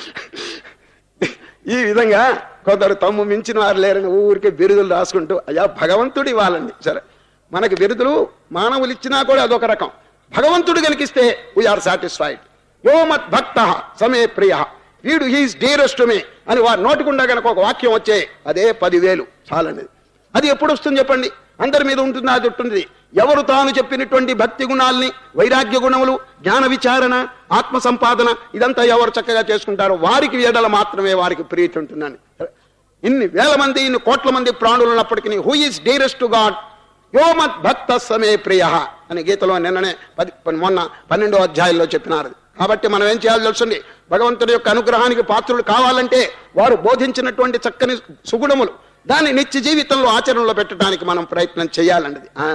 ఈ విధంగా కొందరు తమ్ము మించిన వారు లేరని ఊరికే బిరుదులు రాసుకుంటూ అయ్యా భగవంతుడు ఇవ్వాలండి సరే మనకి బిరుదులు మానవులు ఇచ్చినా కూడా అదొక రకం భగవంతుడు కనిపిస్తే వీఆర్ సాటిస్ఫైడ్ యో మత్ భక్త సమే ప్రియ వీడు హీస్ డీరెస్ట్ మీ అని వారి నోటికుండా కనుక ఒక వాక్యం వచ్చే అదే పదివేలు చాలండి అది ఎప్పుడు వస్తుంది చెప్పండి అందరి మీద ఉంటుంది అది ఉంటుంది ఎవరు తాను చెప్పినటువంటి భక్తి గుణాల్ని వైరాగ్య గుణములు జ్ఞాన విచారణ ఆత్మ సంపాదన ఇదంతా ఎవరు చక్కగా చేసుకుంటారో వారికి ఎడల మాత్రమే వారికి ప్రీతి ఉంటుందని ఇన్ని వేల మంది ఇన్ని కోట్ల మంది ప్రాణులు ఉన్నప్పటికీ who is dearest to God యోమత్ భక్త సమే ప్రియ అని గీతలో నిన్ననే పది మొన్న పన్నెండో అధ్యాయంలో చెప్పినారు కాబట్టి మనం ఏం చేయాలి తెలుసండి భగవంతుడి యొక్క అనుగ్రహానికి పాత్రులు కావాలంటే వారు బోధించినటువంటి చక్కని సుగుణములు దాన్ని నిత్య జీవితంలో ఆచరణలో పెట్టడానికి మనం ప్రయత్నం చేయాలండి ఆ,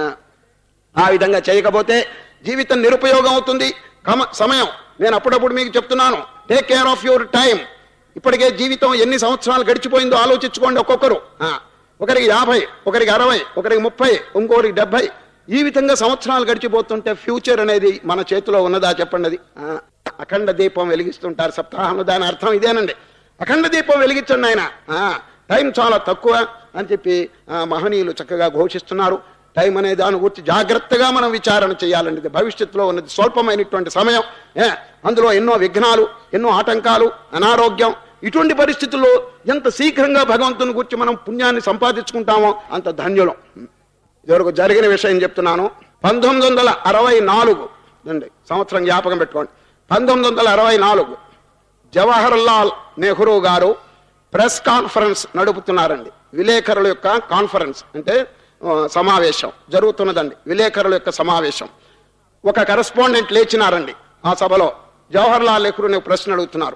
ఆ విధంగా చేయకపోతే జీవితం నిరుపయోగం అవుతుంది కమ- సమయం నేను అప్పుడప్పుడు మీకు చెప్తున్నాను take care of your time ఇప్పటికే జీవితం ఎన్ని సంవత్సరాలు గడిచిపోయిందో ఆలోచించుకోండి ఒక్కొక్కరు ఆ, ఒకరికి యాభై ఒకరికి అరవై ఒకరికి ముప్పై ఇంకోరికి డెబ్బై ఈ విధంగా సంవత్సరాలు గడిచిపోతుంటే ఫ్యూచర్ అనేది మన చేతిలో ఉన్నదా చెప్పండి అది ఆ, అఖండ దీపం వెలిగిస్తుంటారు సప్తాహంలో దాని అర్థం ఇదేనండి అఖండ దీపం వెలిగించండి ఆయన టైం చాలా తక్కువ అని చెప్పి ఆ, మహనీయులు చక్కగా ఘోషిస్తున్నారు టైం అనే దాని గురించి జాగ్రత్తగా మనం విచారణ చేయాలండి ఇది భవిష్యత్తులో ఉన్నది స్వల్పమైనటువంటి సమయం ఏ, అందులో ఎన్నో విఘ్నాలు ఎన్నో ఆటంకాలు అనారోగ్యం ఇటువంటి పరిస్థితుల్లో ఎంత శీఘ్రంగా భగవంతుని గురించి మనం పుణ్యాన్ని సంపాదించుకుంటామో అంత ధన్యులం ఇదివరకు జరిగిన విషయం చెప్తున్నాను పంతొమ్మిది వందల అరవై నాలుగు అండి సంవత్సరం జ్ఞాపకం పెట్టుకోండి పంతొమ్మిది వందల అరవై నాలుగు జవహర్ లాల్ నెహ్రూ గారు ప్రెస్ కాన్ఫరెన్స్ నడుపుతున్నారండి విలేకరుల యొక్క కాన్ఫరెన్స్ అంటే ఆ, సమావేశం జరుగుతున్నదండి విలేకరుల యొక్క సమావేశం ఒక కరెస్పాండెంట్ లేచినారండి ఆ సభలో జవహర్ లాల్ నెహ్రూని ఒక ప్రశ్న అడుగుతున్నారు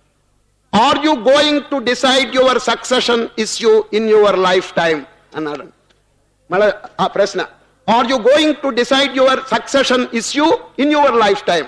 are you going to decide your succession issue in your lifetime అన్నారండి మళ్ళీ ఆ ప్రశ్న are you going to decide your succession issue in your lifetime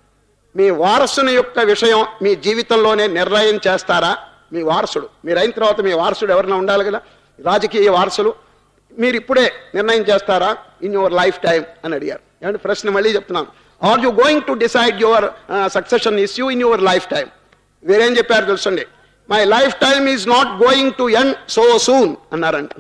మీ వారసుని యొక్క విషయం మీ జీవితంలోనే నిర్ణయం చేస్తారా మీ వారసుడు మీరు అయిన తర్వాత మీ వారసుడు ఎవరైనా ఉండాలి కదా రాజకీయ వారసులు మీరు ఇప్పుడే నిర్ణయం చేస్తారా ఇన్ యువర్ లైఫ్ టైం అని అడిగారు ఏమంటే ప్రశ్న మళ్ళీ చెప్తున్నాను are you going to decide your succession issue in your lifetime వీరేం చెప్పారు తెలుసండి my lifetime is not going to end so soon అన్నారంట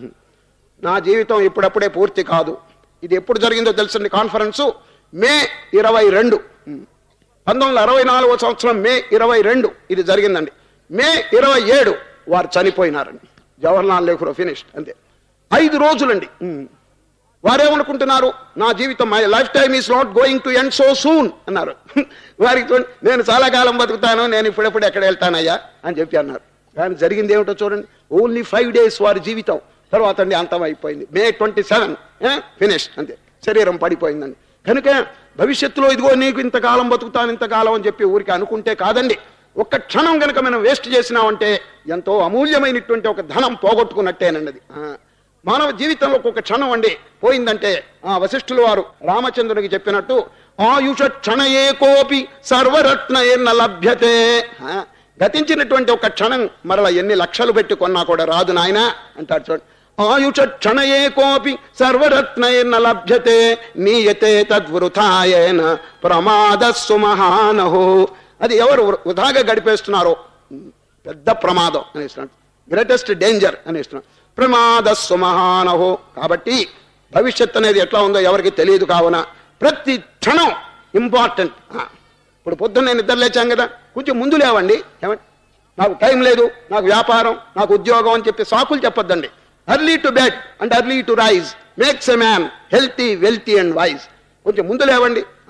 నా జీవితం ఇప్పుడప్పుడే పూర్తి కాదు ఇది ఎప్పుడు జరిగిందో తెలుసండి కాన్ఫరెన్సు మే ఇరవై రెండు పంతొమ్మిది వందల అరవై నాలుగో సంవత్సరం మే ఇరవై రెండు ఇది జరిగిందండి మే ఇరవై ఏడు వారు చనిపోయినారండి జవహర్లాల్ నెహ్రూ ఫినిష్ అంతే ఐదు రోజులండి ఉమ్. వారేమనుకుంటున్నారు నా జీవితం my lifetime is not going to end so soon అన్నారు వారికి చూడండి, నేను చాలా కాలం బతుకుతాను నేను ఇప్పుడెప్పుడు ఎక్కడ వెళ్తానయ్యా అని చెప్పి అన్నారు కానీ జరిగింది ఏమిటో చూడండి ఓన్లీ ఫైవ్ డేస్ వారి జీవితం తర్వాత అండి అంతం అయిపోయింది మే ట్వంటీ సెవెన్ ఫినిష్ అంతే శరీరం పడిపోయిందండి కనుక భవిష్యత్తులో ఇదిగో నీకు ఇంతకాలం బతుకుతాను ఇంతకాలం అని చెప్పి ఊరికి అనుకుంటే కాదండి ఒక్క క్షణం కనుక మనం వేస్ట్ చేసినామంటే ఎంతో అమూల్యమైనటువంటి ఒక ధనం పోగొట్టుకున్నట్టేనండి అది ఆ. మానవ జీవితంలో ఒక క్షణం అండి పోయిందంటే ఆ వశిష్ఠుల వారు రామచంద్రునికి చెప్పినట్టు ఆయుష క్షణయే కోపి సర్వరత్న ఎన్న లభ్యతే ఆ, గతించినటువంటి ఒక క్షణం మరల ఎన్ని లక్షలు పెట్టి కొన్నా కూడా రాదు నాయన అంటాడు చూడండి ఆయుష క్షణయే కోపి సర్వరత్న ఎన్న లభ్యతే నీయతే తద్వృథాయన ప్రమాదస్సు మహానహో అది ఎవరు వృ- వృధాగా గడిపేస్తున్నారో పెద్ద ప్రమాదం అనేస్తున్నాడు గ్రేటెస్ట్ డేంజర్ అనేస్తున్నాడు ప్రమాదస్సు మహానహో కాబట్టి భవిష్యత్ అనేది ఎట్లా ఉందో ఎవరికి తెలియదు కావున ప్రతి క్షణం ఇంపార్టెంట్ ఇప్పుడు పొద్దున్న నేను నిద్ర లేచాం కదా కొంచెం ముందు లేవండి ఏమండి నాకు టైం లేదు నాకు వ్యాపారం నాకు ఉద్యోగం అని చెప్పి సాకులు చెప్పొద్దండి early to bed and early to rise makes a man healthy wealthy and wise కొంచెం ముందు లేవండి ఆ,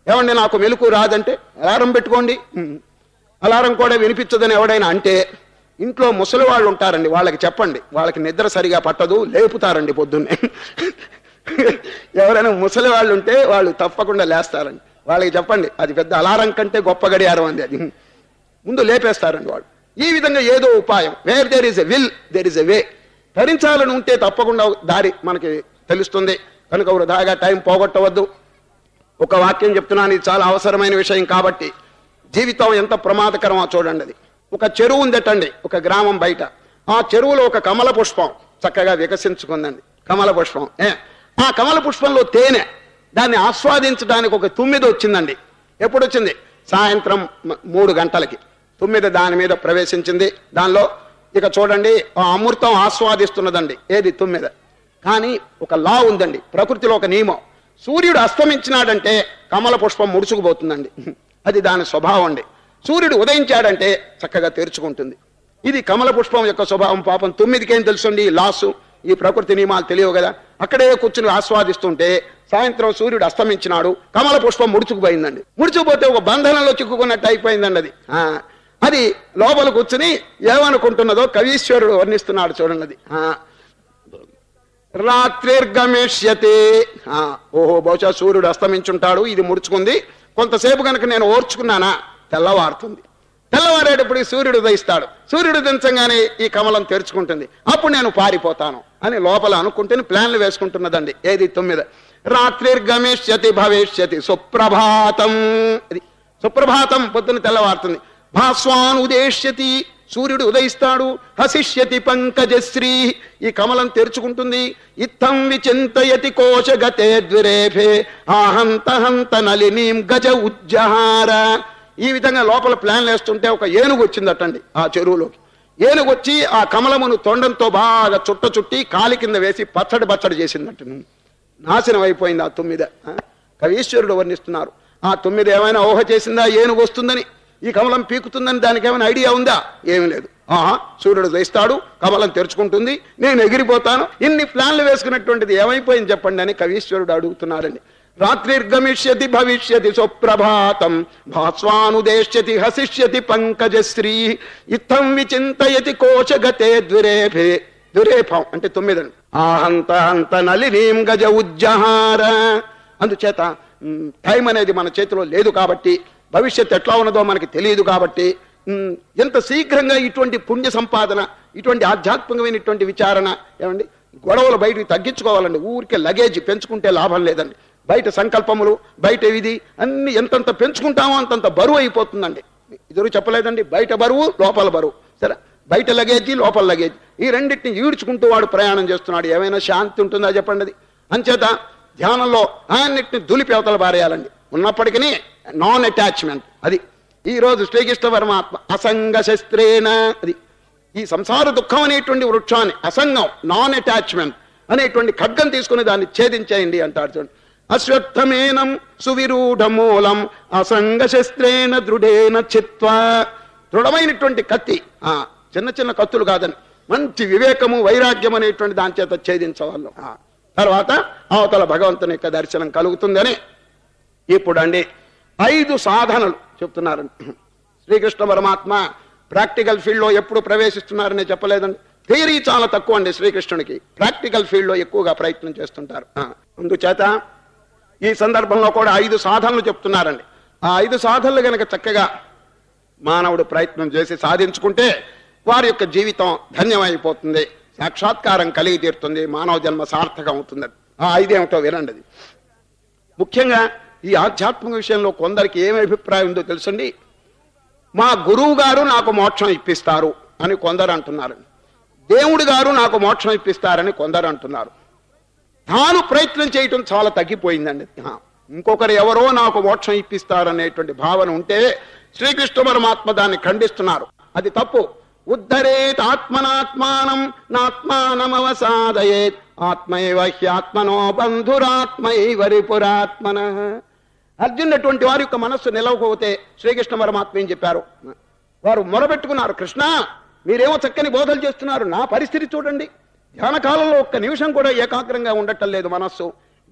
ఏమండి నాకు మెలకు రాదంటే అలారం పెట్టుకోండి ఉమ్. అలారం కూడా వినిపించదని ఎవడైనా అంటే ఇంట్లో ముసలి వాళ్ళు ఉంటారండి వాళ్ళకి చెప్పండి వాళ్ళకి నిద్ర సరిగా పట్టదు లేపుతారండి పొద్దున్నే ఎవరైనా ముసలి వాళ్ళు ఉంటే వాళ్ళు తప్పకుండా లేస్తారండి వాళ్ళకి చెప్పండి అది పెద్ద అలారం కంటే గొప్ప గడియారం అంది అది ముందు లేపేస్తారండి వాళ్ళు ఈ విధంగా ఏదో ఉపాయం where there is a will there is a way ధరించాలని ఉంటే తప్పకుండా ఒక దారి మనకి తెలుస్తుంది కనుక వృధాగా టైం పోగొట్టవద్దు ఒక వాక్యం చెప్తున్నాను ఇది చాలా అవసరమైన విషయం కాబట్టి జీవితం ఎంత ప్రమాదకరమో చూడండి అది ఒక చెరువు ఉందటండి ఒక గ్రామం బయట ఆ చెరువులో ఒక కమల పుష్పం చక్కగా వికసించుకుందండి కమల పుష్పం ఏ ఆ కమల పుష్పంలో తేనె దాన్ని ఆస్వాదించడానికి ఒక తుమ్మిది వచ్చిందండి ఎప్పుడు వచ్చింది సాయంత్రం మ- మూడు గంటలకి తుమ్మిది దాని మీద ప్రవేశించింది దానిలో ఇక చూడండి ఆ అమృతం ఆస్వాదిస్తున్నదండి ఏది తుమ్మిద కానీ ఒక లా ఉందండి ప్రకృతిలో ఒక నియమం సూర్యుడు అస్తమించినాడంటే కమల పుష్పం ముడుచుకుపోతుందండి అది దాని స్వభావం అండి సూర్యుడు ఉదయించాడంటే చక్కగా తెరుచుకుంటుంది ఇది కమల పుష్పం యొక్క స్వభావం పాపం తొమ్మిదికేం తెలుసండి ఈ లాసు ఈ ప్రకృతి నియమాలు తెలియవు కదా అక్కడే కూర్చుని ఆస్వాదిస్తుంటే సాయంత్రం సూర్యుడు అస్తమించినాడు కమల పుష్పం ముడుచుకుపోయిందండి ముడుచుకుపోతే ఒక బంధనంలో చిక్కుకున్నట్టు అయిపోయిందండి అది ఆ, అది లోపల కూర్చుని ఏమనుకుంటున్నదో కవీశ్వరుడు వర్ణిస్తున్నాడు చూడండి అది ఆ, రాత్రిర్గమిష్యతే ఆ, ఓహో బహుశా సూర్యుడు అస్తమించుంటాడు ఇది ముడుచుకుంది కొంతసేపు కనుక నేను ఓర్చుకున్నానా తెల్లవారుతుంది తెల్లవారేటప్పుడు ఈ సూర్యుడు ఉదయిస్తాడు సూర్యుడు దించంగానే ఈ కమలం తెరుచుకుంటుంది అప్పుడు నేను పారిపోతాను అని లోపల అనుకుంటే ప్లాన్లు వేసుకుంటున్నదండి ఏది తొమ్మిది రాత్రిర్గమిష్యతి భవిష్యతి సుప్రభాతం ఇది సుప్రభాతం పొద్దున తెల్లవారుతుంది భాస్వాన్ ఉదేశ్యతి సూర్యుడు ఉదయిస్తాడు హసిష్యతి పంకజశ్రీ ఈ కమలం తెరుచుకుంటుంది ఇత్తం విచింతయతి కోశగతే ద్విరేఫే ఆహంత హంత నలినీం గజ ఉజ్జహార ఈ విధంగా లోపల ప్లాన్లు వేస్తుంటే ఒక ఏనుగు వచ్చిందటండి ఆ చెరువులోకి ఏనుగు వచ్చి ఆ కమలమును తొండంతో బాగా చుట్ట చుట్టి కాలి కింద వేసి పచ్చడి పచ్చడి చేసిందట నాశనం అయిపోయింది ఆ తొమ్మిద ఆ? కవీశ్వరుడు వర్ణిస్తున్నారు ఆ తొమ్మిది ఏమైనా ఊహ చేసిందా ఏనుగు వస్తుందని ఈ కమలం పీకుతుందని దానికి ఏమైనా ఐడియా ఉందా ఏమీ లేదు ఆహా సూర్యుడు దయిస్తాడు కమలం తెరుచుకుంటుంది నేను ఎగిరిపోతాను ఇన్ని ప్లాన్లు వేసుకున్నటువంటిది ఏమైపోయింది చెప్పండి అని కవీశ్వరుడు అడుగుతున్నారండి రాత్రిర్గమిష్యతి భవిష్యతి సుప్రభాతం భాస్వానుదేశ్యతి హసిష్యతి పంకజశ్రీ ఇత్తం విచింతయతి కోశగతే ద్విరేఫే దురేఫం అంటే తొమ్మిదండి ఆహంత హంత నలినీం గజ ఉజ్జహార అందుచేత మ్, టైం అనేది మన చేతిలో లేదు కాబట్టి భవిష్యత్ ఎట్లా ఉన్నదో మనకి తెలియదు కాబట్టి మ్, ఎంత శీఘ్రంగా ఇటువంటి పుణ్య సంపాదన ఇటువంటి ఆధ్యాత్మికమైనటువంటి విచారణ ఏమండి గొడవలు బయటికి తగ్గించుకోవాలండి ఊరికే లగేజ్ పెంచుకుంటే లాభం లేదండి బయట సంకల్పములు బయట ఇది అన్ని ఎంతంత పెంచుకుంటామో అంతంత బరువు అయిపోతుందండి ఇద్దరు చెప్పలేదండి బయట బరువు లోపల బరువు సరే బయట లగేజీ లోపల లగేజ్ ఈ రెండింటిని ఈడ్చుకుంటూ వాడు ప్రయాణం చేస్తున్నాడు ఏమైనా శాంతి ఉంటుందా చెప్పండి అది అంచేత ధ్యానంలో అన్నిటిని దులిపి అవతల పారేయాలండి ఉన్నప్పటికీ నాన్ అటాచ్మెంట్ అది ఈ రోజు శ్రీకృష్ణ పరమాత్మ అసంగ శస్త్రేణ అది ఈ సంసార దుఃఖం అనేటువంటి వృక్షాన్ని అసంగం నాన్ అటాచ్మెంట్ అనేటువంటి ఖడ్గం తీసుకుని దాన్ని ఛేదించేయండి అంటాడు చూడండి అశ్వత్థమేనం సువిరూఢ మూలం అసంగ శస్త్రేణ దృఢేన చిత్వ దృఢమైనటువంటి కత్తి ఆ చిన్న చిన్న కత్తులు కాదని మంచి వివేకము వైరాగ్యం అనేటువంటి దాని చేత ఛేదించవాళ్ళు ఆ, తర్వాత అవతల భగవంతుని యొక్క దర్శనం కలుగుతుందని ఇప్పుడు అండి ఐదు సాధనలు చెప్తున్నారు శ్రీకృష్ణ పరమాత్మ ప్రాక్టికల్ ఫీల్డ్లో ఎప్పుడు ప్రవేశిస్తున్నారని చెప్పలేదండి థియరీ చాలా తక్కువ అండి శ్రీకృష్ణునికి ప్రాక్టికల్ ఫీల్డ్లో ఎక్కువగా ప్రయత్నం చేస్తుంటారు ఆ, అందుచేత ఈ సందర్భంలో కూడా ఐదు సాధనలు చెప్తున్నారండి ఆ ఐదు సాధనలు గనక చక్కగా మానవుడు ప్రయత్నం చేసి సాధించుకుంటే వారి యొక్క జీవితం ధన్యమైపోతుంది సాక్షాత్కారం కలిగి తీరుతుంది మానవ జన్మ సార్థకం అవుతుంది ఆ ఐదేమిటో వినండి అది ముఖ్యంగా ఈ ఆధ్యాత్మిక విషయంలో కొందరికి ఏమి అభిప్రాయం ఉందో తెలుసండి మా గురువు గారు నాకు మోక్షం ఇప్పిస్తారు అని కొందరు అంటున్నారు దేవుడు గారు నాకు మోక్షం ఇప్పిస్తారని కొందరు అంటున్నారు తాను ప్రయత్నం చేయటం చాలా తగ్గిపోయిందండి ఆ, ఇంకొకరు ఎవరో నాకు మోక్షం ఇప్పిస్తారనేటువంటి భావన ఉంటే శ్రీకృష్ణ పరమాత్మ దాన్ని ఖండిస్తున్నారు అది తప్పు ఉద్ధరేత్ ఆత్మనాత్మానం నాత్మానమవసాదయేత్ ఆత్మైవ హ్యాత్మనో బంధురాత్మైవ రిపురాత్మన అర్జునటువంటి వారి యొక్క మనస్సు నిలవకపోతే శ్రీకృష్ణ పరమాత్మ ఏం చెప్పారు వారు మొరబెట్టుకున్నారు కృష్ణ మీరేమో చక్కని బోధలు చేస్తున్నారు నా పరిస్థితి చూడండి ధ్యాన కాలంలో ఒక్క నిమిషం కూడా ఏకాగ్రంగా ఉండటం లేదు మనస్సు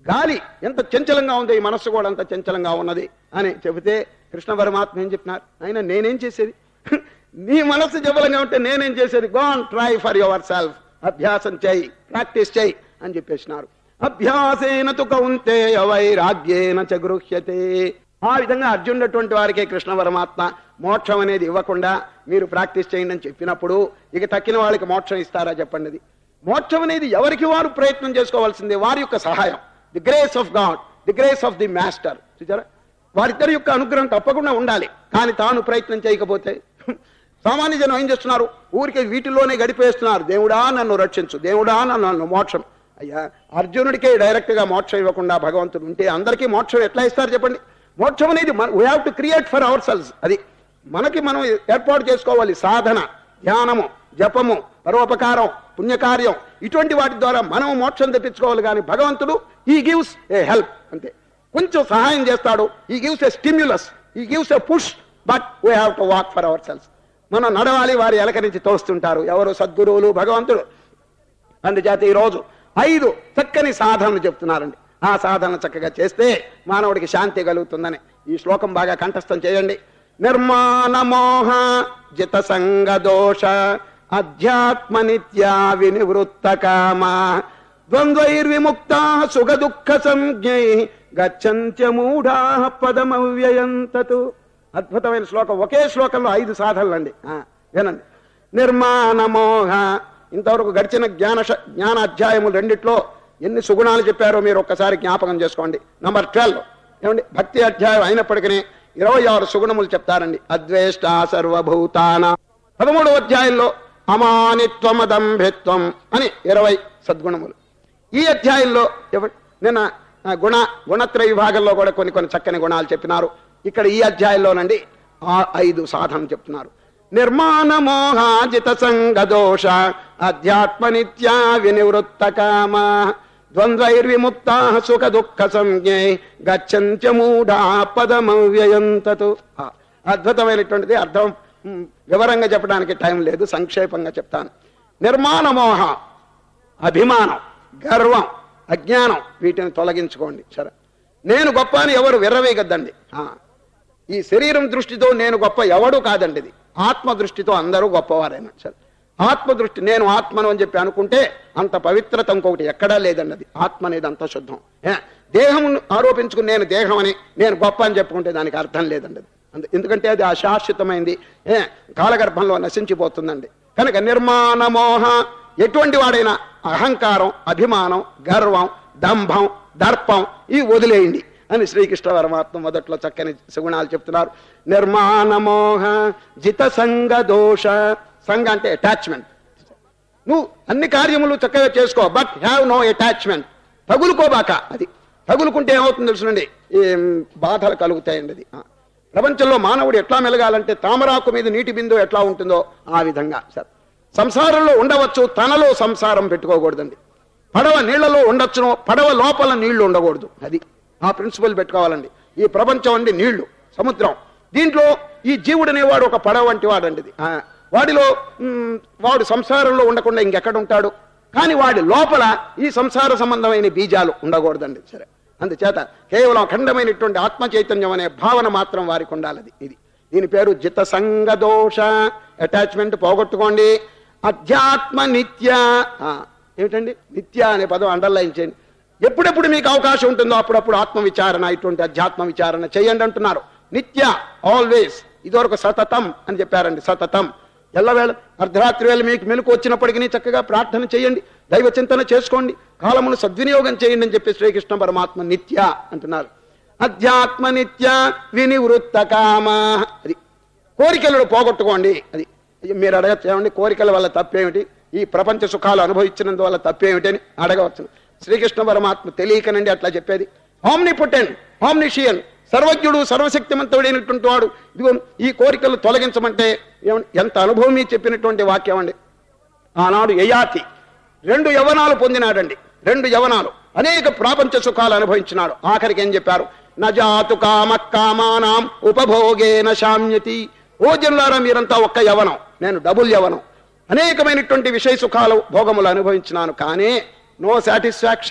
గాలి ఎంత చంచలంగా ఉందో ఈ మనస్సు కూడా అంత చంచలంగా ఉన్నది అని చెబితే కృష్ణ పరమాత్మ ఏం చెప్పినారు ఆయన నేనేం చేసేది నీ మనస్సు జబలంగా ఉంటే నేనేం చేసేది go and try for yourself అభ్యాసం చేయి ప్రాక్టీస్ చేయి అని చెప్పేసినారు అభ్యాసేన తు కౌంతే వైరాగ్యేన చ గృహ్యతే ఆ విధంగా అర్జునుడటువంటి వారికి కృష్ణ పరమాత్మ మోక్షం అనేది ఇవ్వకుండా మీరు ప్రాక్టీస్ చేయండి అని చెప్పినప్పుడు ఇక తక్కిన వాళ్ళకి మోక్షం ఇస్తారా చెప్పండి అది మోక్షం అనేది ఎవరికి వారు ప్రయత్నం చేసుకోవాల్సిందే వారి యొక్క సహాయం the grace of God the grace of the master చూచారా వారిద్దరి యొక్క అనుగ్రహం తప్పకుండా ఉండాలి కానీ తాను ప్రయత్నం చేయకపోతే సామాన్య జనం ఏం చేస్తున్నారు ఊరికే వీటిలోనే గడిపేస్తున్నారు దేవుడా నన్ను రక్షించు దేవుడా నన్ను నన్ను మోక్షం అయ్యా అర్జునుడికే డైరెక్ట్ గా మోక్షం ఇవ్వకుండా భగవంతుడు ఉంటే అందరికీ మోక్షం ఎట్లా ఇస్తారు చెప్పండి మోక్షం అనేది we have to create for ourselves అది మనకి మనం ఏర్పాటు చేసుకోవాలి సాధన ధ్యానము జపము పరోపకారం పుణ్యకార్యం ఇటువంటి వాటి ద్వారా మనం మోక్షం తెప్పించుకోవాలి కానీ భగవంతుడు ఈ గివ్స్ ఏ హెల్ప్ అంతే కొంచెం సహాయం చేస్తాడు he gives a stimulus he gives a push but we have to walk for ourselves మనం నడవాలి వారి ఎలక నుంచి తోస్తుంటారు ఎవరు సద్గురువులు భగవంతుడు అందుచేత ఈరోజు ఐదు చక్కని సాధనలు చెప్తున్నారండి ఆ సాధన చక్కగా చేస్తే మానవుడికి శాంతి కలుగుతుందని ఈ శ్లోకం బాగా కంఠస్థం చేయండి నిర్మాణ మోహ జిత సంగ దోష అధ్యాత్మ నిత్యా వినివృత్త కామ ద్వంద్వైర్విముక్త సుఖ దుఃఖ సంజ్ఞై గచ్చంత్యమూఢా పదమవ్యయంతతు అద్భుతమైన శ్లోకం ఒకే శ్లోకంలో ఐదు సాధనలు అండి వినండి నిర్మాణ మోహ ఇంతవరకు గడిచిన జ్ఞాన శ- జ్ఞాన అధ్యాయములు రెండిట్లో ఎన్ని సుగుణాలు చెప్పారో మీరు ఒక్కసారి జ్ఞాపకం చేసుకోండి నంబర్ ట్వెల్వ్ ఏమండి భక్తి అధ్యాయం అయినప్పటికీ ఇరవై ఆరు సుగుణములు చెప్తారండి అద్వేష్ట సర్వభూతాన పదమూడవ అధ్యాయంలో అమానిత్వమదంభిత్వం అని ఇరవై సద్గుణములు ఈ అధ్యాయంలో ఎవ- నిన్న ఆ, గుణ గుణత్రయ విభాగంలో కూడా కొన్ని కొన్ని చక్కని గుణాలు చెప్పినారు ఇక్కడ ఈ అధ్యాయంలోనండి ఆ ఐదు సాధన చెప్తున్నారు నిర్మాణ మోహాజిత సంగ దోష అధ్యాత్మ నిత్యా వినివృత్త కామ ద్వంద్వైర్విముక్త సుఖ దుఃఖ సంజ్ఞే గచ్చంత్య మూఢా పదమవ్యయంతతు ఆ, అద్భుతమైనటువంటిది అర్థం మ్, వివరంగా చెప్పడానికి టైం లేదు సంక్షేపంగా చెప్తాను నిర్మాణ మోహ అభిమానం గర్వం అజ్ఞానం వీటిని తొలగించుకోండి సరే నేను గొప్ప అని ఎవరు విర్రవేయగద్దండి ఆ, ఈ శరీరం దృష్టితో నేను గొప్ప ఎవడు కాదండి ఇది ఆత్మ దృష్టితో అందరూ గొప్పవారైనా సరే ఆత్మ దృష్టి నేను ఆత్మను అని చెప్పి అనుకుంటే అంత పవిత్రత ఇంకొకటి ఎక్కడా లేదండి అది ఆత్మ అనేది అంత శుద్ధం ఏ, దేహం ఆరోపించుకుని నేను దేహం అని నేను గొప్ప అని చెప్పుకుంటే దానికి అర్థం లేదండి అది అందు- ఎందుకంటే అది అశాశ్వతమైంది ఏ కాలగర్భంలో నశించిపోతుందండి కనుక నిర్మాణ మోహ ఎటువంటి వాడైనా అహంకారం అభిమానం గర్వం దంభం దర్పం ఇవి వదిలేయండి అని శ్రీకృష్ణ పరమాత్మ మొదట్లో చక్కని సుగుణాలు చెప్తున్నారు నిర్మాణ మోహ జిత సంగ దోష సంగ అంటే అటాచ్మెంట్ నువ్వు అన్ని కార్యములు చక్కగా చేసుకో బట్ హ్యావ్ నో అటాచ్మెంట్ తగులుకోబాక అది తగులుకుంటే ఏమవుతుంది తెలుసునండి ఏం బాధలు కలుగుతాయండి అది ఆ. ప్రపంచంలో మానవుడు ఎట్లా మెలగాలంటే తామరాకు మీద నీటి బిందు ఎట్లా ఉంటుందో ఆ విధంగా సార్ సంసారంలో ఉండవచ్చు తనలో సంసారం పెట్టుకోకూడదండి పడవ నీళ్లలో ఉండొచ్చును పడవ లోపల నీళ్లు ఉండకూడదు అది ఆ ప్రిన్సిపల్ పెట్టుకోవాలండి ఈ ప్రపంచం అండి నీళ్లు సముద్రం దీంట్లో ఈ జీవుడు అనేవాడు ఒక పడవ వంటి వాడండి ఇది. ఆ, వాడిలో మ్, వాడు సంసారంలో ఉండకుండా ఇంకెక్కడ ఉంటాడు కానీ వాడి లోపల ఈ సంసార సంబంధమైన బీజాలు ఉండకూడదండి సరే అందుచేత కేవలం అఖండమైనటువంటి ఆత్మ చైతన్యం అనే భావన మాత్రం వారికి ఉండాలి అది. ఇది దీని పేరు జిత సంగ దోష అటాచ్మెంట్ పోగొట్టుకోండి అధ్యాత్మ నిత్య ఆ, ఏమిటండి నిత్య అనే పదం అండర్లైన్ చేయండి ఎప్పుడెప్పుడు మీకు అవకాశం ఉంటుందో అప్పుడప్పుడు ఆత్మ విచారణ ఇటువంటి అధ్యాత్మ విచారణ చేయండి అంటున్నారు నిత్య ఆల్వేస్ ఇదివరకు సతతం అని చెప్పారండి సతతం ఎల్లవేళ అర్ధరాత్రి వేళ మీకు మెలకు వచ్చినప్పటికీ చక్కగా ప్రార్థన చేయండి దైవ చింతన చేసుకోండి కాలమును సద్వినియోగం చేయండి అని చెప్పి శ్రీకృష్ణ పరమాత్మ నిత్య అంటున్నారు అధ్యాత్మ నిత్య వినివృత్త కామ అది కోరికలను పోగొట్టుకోండి అది అయ్యో, మీరు అడగచ్చు ఏమండి కోరికల వల్ల తప్పేమిటి ఈ ప్రపంచ సుఖాలు అనుభవించినందువల్ల తప్పేమిటి అని అడగవచ్చు శ్రీకృష్ణ పరమాత్మ తెలియకనండి అట్లా చెప్పేది ఆమ్ని పుటెన్ ఆమ్నిషియన్ సర్వజ్ఞుడు సర్వశక్తిమంతుడైనటువంటి వాడు ఇదిగో ఈ కోరికలు తొలగించమంటే ఏమండి ఎంత అనుభవం మీకు చెప్పినటువంటి వాక్యం అండి ఆనాడు యయాతి రెండు యవనాలు పొందినాడండి రెండు యవనాలు అనేక ప్రాపంచ సుఖాలు అనుభవించినాడు ఆఖరికి ఏం చెప్పారు నజాతు కామ కామానాం ఉపభోగేన శామ్యతి ఓ జనులారా మీరంతా ఒక్క యవనం నేను డబుల్ యవనం అనేకమైనటువంటి విషయ సుఖాలు భోగములు అనుభవించినాను కానీ నో సాటిస్ఫాక్షన్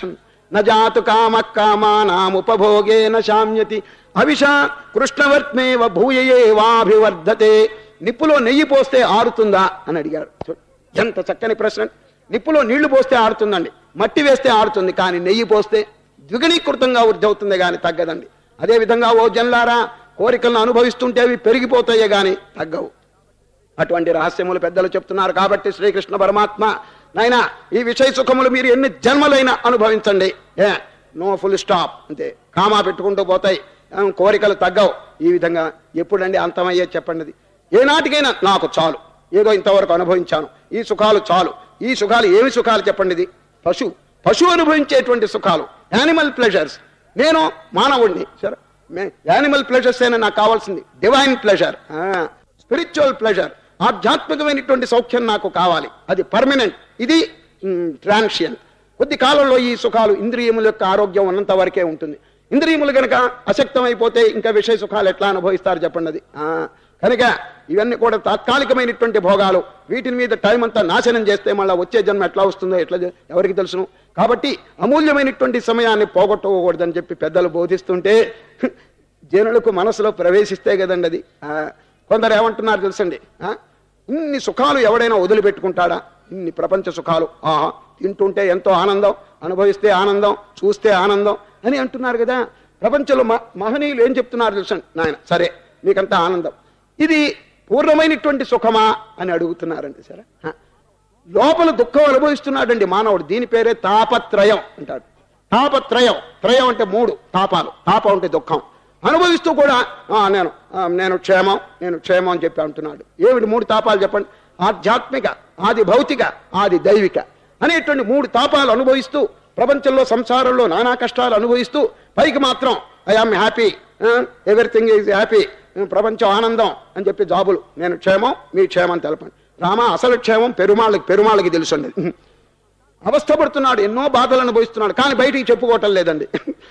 నజాతు కామ కామానాముపభోగేన శామ్యతి అవిష కృష్ణవర్త్మేవ భూయయేవాభివర్ధతే నిప్పులో నెయ్యి పోస్తే ఆరుతుందా అని అడిగాడు చూడు, ఎంత చక్కని ప్రశ్న నిప్పులో నీళ్లు పోస్తే ఆరుతుందండి మట్టి వేస్తే ఆరుతుంది కానీ నెయ్యి పోస్తే ద్విగుణీకృతంగా వృద్ధి అవుతుంది కానీ తగ్గదండి అదే విధంగా ఓ జన్లారా కోరికలను అనుభవిస్తుంటే అవి పెరిగిపోతాయే గాని తగ్గవు అటువంటి రహస్యములు పెద్దలు చెప్తున్నారు కాబట్టి శ్రీకృష్ణ పరమాత్మ నాయనా ఈ విషయ సుఖములు మీరు ఎన్ని జన్మలైనా అనుభవించండి ఏ నో ఫుల్ స్టాప్ అంతే కామా పెట్టుకుంటూ పోతాయి ఏం, కోరికలు తగ్గవు ఈ విధంగా ఎప్పుడండి అంతమయ్యే చెప్పండి అది. ఏనాటికైనా నాకు చాలు ఏదో ఇంతవరకు అనుభవించాను ఈ సుఖాలు చాలు ఈ సుఖాలు ఏమి సుఖాలు చెప్పండి ఇది పశు పశువు అనుభవించేటువంటి సుఖాలు యానిమల్ ప్లెజర్స్ నేను మానవుడిని సరే యానిమల్ ప్లెజర్స్ అయినా నాకు కావాల్సింది డివైన్ ప్లెజర్ స్పిరిచువల్ ప్లెజర్ ఆధ్యాత్మికమైనటువంటి సౌఖ్యం నాకు కావాలి అది పర్మనెంట్ ఇది ట్రాన్షియన్ కొద్ది కాలంలో ఈ సుఖాలు ఇంద్రియముల యొక్క ఆరోగ్యం ఉన్నంత వరకే ఉంటుంది ఇంద్రియములు గనక అశక్తమైపోతే ఇంకా విషయ సుఖాలు ఎట్లా అనుభవిస్తారు చెప్పండి అది ఆ, కనుక ఇవన్నీ కూడా తాత్కాలికమైనటువంటి భోగాలు వీటిని మీద టైం అంతా నాశనం చేస్తే మళ్ళీ వచ్చే జన్మ ఎట్లా వస్తుందో ఎట్లా చే- ఎవరికి తెలుసును కాబట్టి అమూల్యమైనటువంటి సమయాన్ని పోగొట్టుకోకూడదని చెప్పి పెద్దలు బోధిస్తుంటే జనులకు మనసులో ప్రవేశిస్తే కదండి అది ఆ, కొందరు ఏమంటున్నారు తెలుసండి ఆ, ఇన్ని సుఖాలు ఎవడైనా వదిలిపెట్టుకుంటాడా ఇన్ని ప్రపంచ సుఖాలు ఆహా తింటుంటే ఎంతో ఆనందం అనుభవిస్తే ఆనందం చూస్తే ఆనందం అని అంటున్నారు కదా ప్రపంచంలో మ- మహనీయులు ఏం చెప్తున్నారు తెలుసండి నాయన సరే మీకంతా ఆనందం ఇది పూర్ణమైనటువంటి సుఖమా అని అడుగుతున్నారండి సరే ఆ. లోపల దుఃఖం అనుభవిస్తున్నాడండి మానవుడు దీని పేరే తాపత్రయం అంటాడు తాపత్రయం త్రయం అంటే మూడు తాపాలు తాపం అంటే దుఃఖం అనుభవిస్తూ కూడా "ఆ, నేను ఆ, నేను క్షేమం నేను క్షేమం అని చెప్పి అంటున్నాడు ఏమిటి మూడు తాపాలు చెప్పండి ఆధ్యాత్మిక ఆది భౌతిక ఆది దైవిక అనేటువంటి మూడు తాపాలు అనుభవిస్తూ ప్రపంచంలో సంసారంలో నానా కష్టాలు అనుభవిస్తూ పైకి మాత్రం I am happy everything is happy ప్రపంచం ఆనందం అని చెప్పి జాబులు నేను క్షేమం మీ క్షేమం తెలపండి రామ అసలు క్షేమం పెరుమాళ్ళకి పెరుమాళ్ళకి తెలుసండి అవస్థపడుతున్నాడు ఎన్నో బాధలు అనుభవిస్తున్నాడు కానీ బయటికి చెప్పుకోవటం లేదండి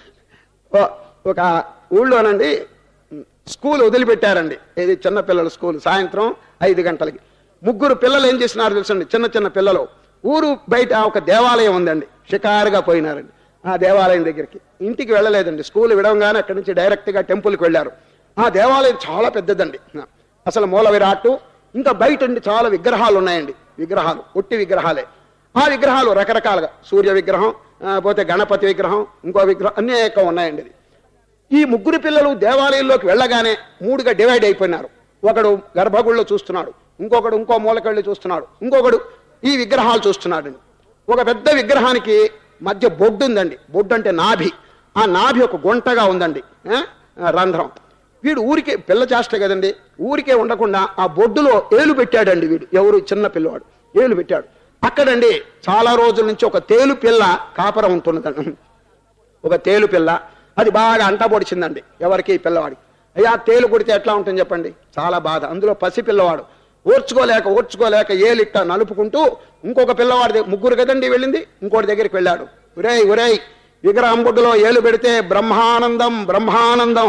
ఓ- ఒక ఊళ్ళోనండి స్కూల్ వదిలిపెట్టారండి ఇది చిన్న పిల్లల స్కూల్ సాయంత్రం ఐదు గంటలకి ముగ్గురు పిల్లలు ఏం చేసినారు తెలుసండి చిన్న చిన్న పిల్లలు ఊరు బయట ఒక దేవాలయం ఉందండి షికారుగా పోయినారండి ఆ దేవాలయం దగ్గరికి ఇంటికి వెళ్ళలేదండి స్కూల్ విడవగానే అక్కడి నుంచి డైరెక్ట్ గా టెంపుల్కి వెళ్ళారు ఆ దేవాలయం చాలా పెద్దదండి అసలు మూల విరాట్టు ఇంకా బయట ఉండి చాలా విగ్రహాలు ఉన్నాయండి విగ్రహాలు ఒట్టి విగ్రహాలే ఆ విగ్రహాలు రకరకాలుగా సూర్య విగ్రహం ఆ, పోతే గణపతి విగ్రహం ఇంకో విగ్రహం అనేక ఉన్నాయండి ఇది. ఈ ముగ్గురు పిల్లలు దేవాలయంలోకి వెళ్ళగానే మూడుగా డివైడ్ అయిపోయినారు ఒకడు గర్భగుడిలో చూస్తున్నాడు ఇంకొకడు ఇంకో మూలకెళ్ళి చూస్తున్నాడు ఇంకొకడు ఈ విగ్రహాలు చూస్తున్నాడండి ఒక పెద్ద విగ్రహానికి మధ్య బొడ్డు ఉందండి బొడ్డు అంటే నాభి ఆ నాభి ఒక గుంటగా ఉందండి ఆ? ఆ, రంధ్రం వీడు ఊరికే పిల్ల చేష్ట కదండి ఊరికే ఉండకుండా ఆ బొడ్డులో ఏలు పెట్టాడండి వీడు ఎవరు చిన్న పిల్లవాడు ఏలు పెట్టాడు అక్కడండి చాలా రోజుల నుంచి ఒక తేలు పిల్ల కాపరం ఉంటున్నదండి ఒక తేలు పిల్ల అది బాగా అంట పొడిచిందండి ఎవరికి ఈ పిల్లవాడికి అయ్యా తేలు కొడితే ఎట్లా ఉంటుంది చెప్పండి చాలా బాధ అందులో పసి పిల్లవాడు ఓర్చుకోలేక ఓర్చుకోలేక ఏలిట్ట నలుపుకుంటూ ఇంకొక పిల్లవాడి దగ్గర- ముగ్గురు కదండి వెళ్ళింది ఇంకోటి దగ్గరికి వెళ్ళాడు ఉరేయ్ ఉరేయ్ విగ్రహం బొడ్డులో ఏలు పెడితే బ్రహ్మానందం బ్రహ్మానందం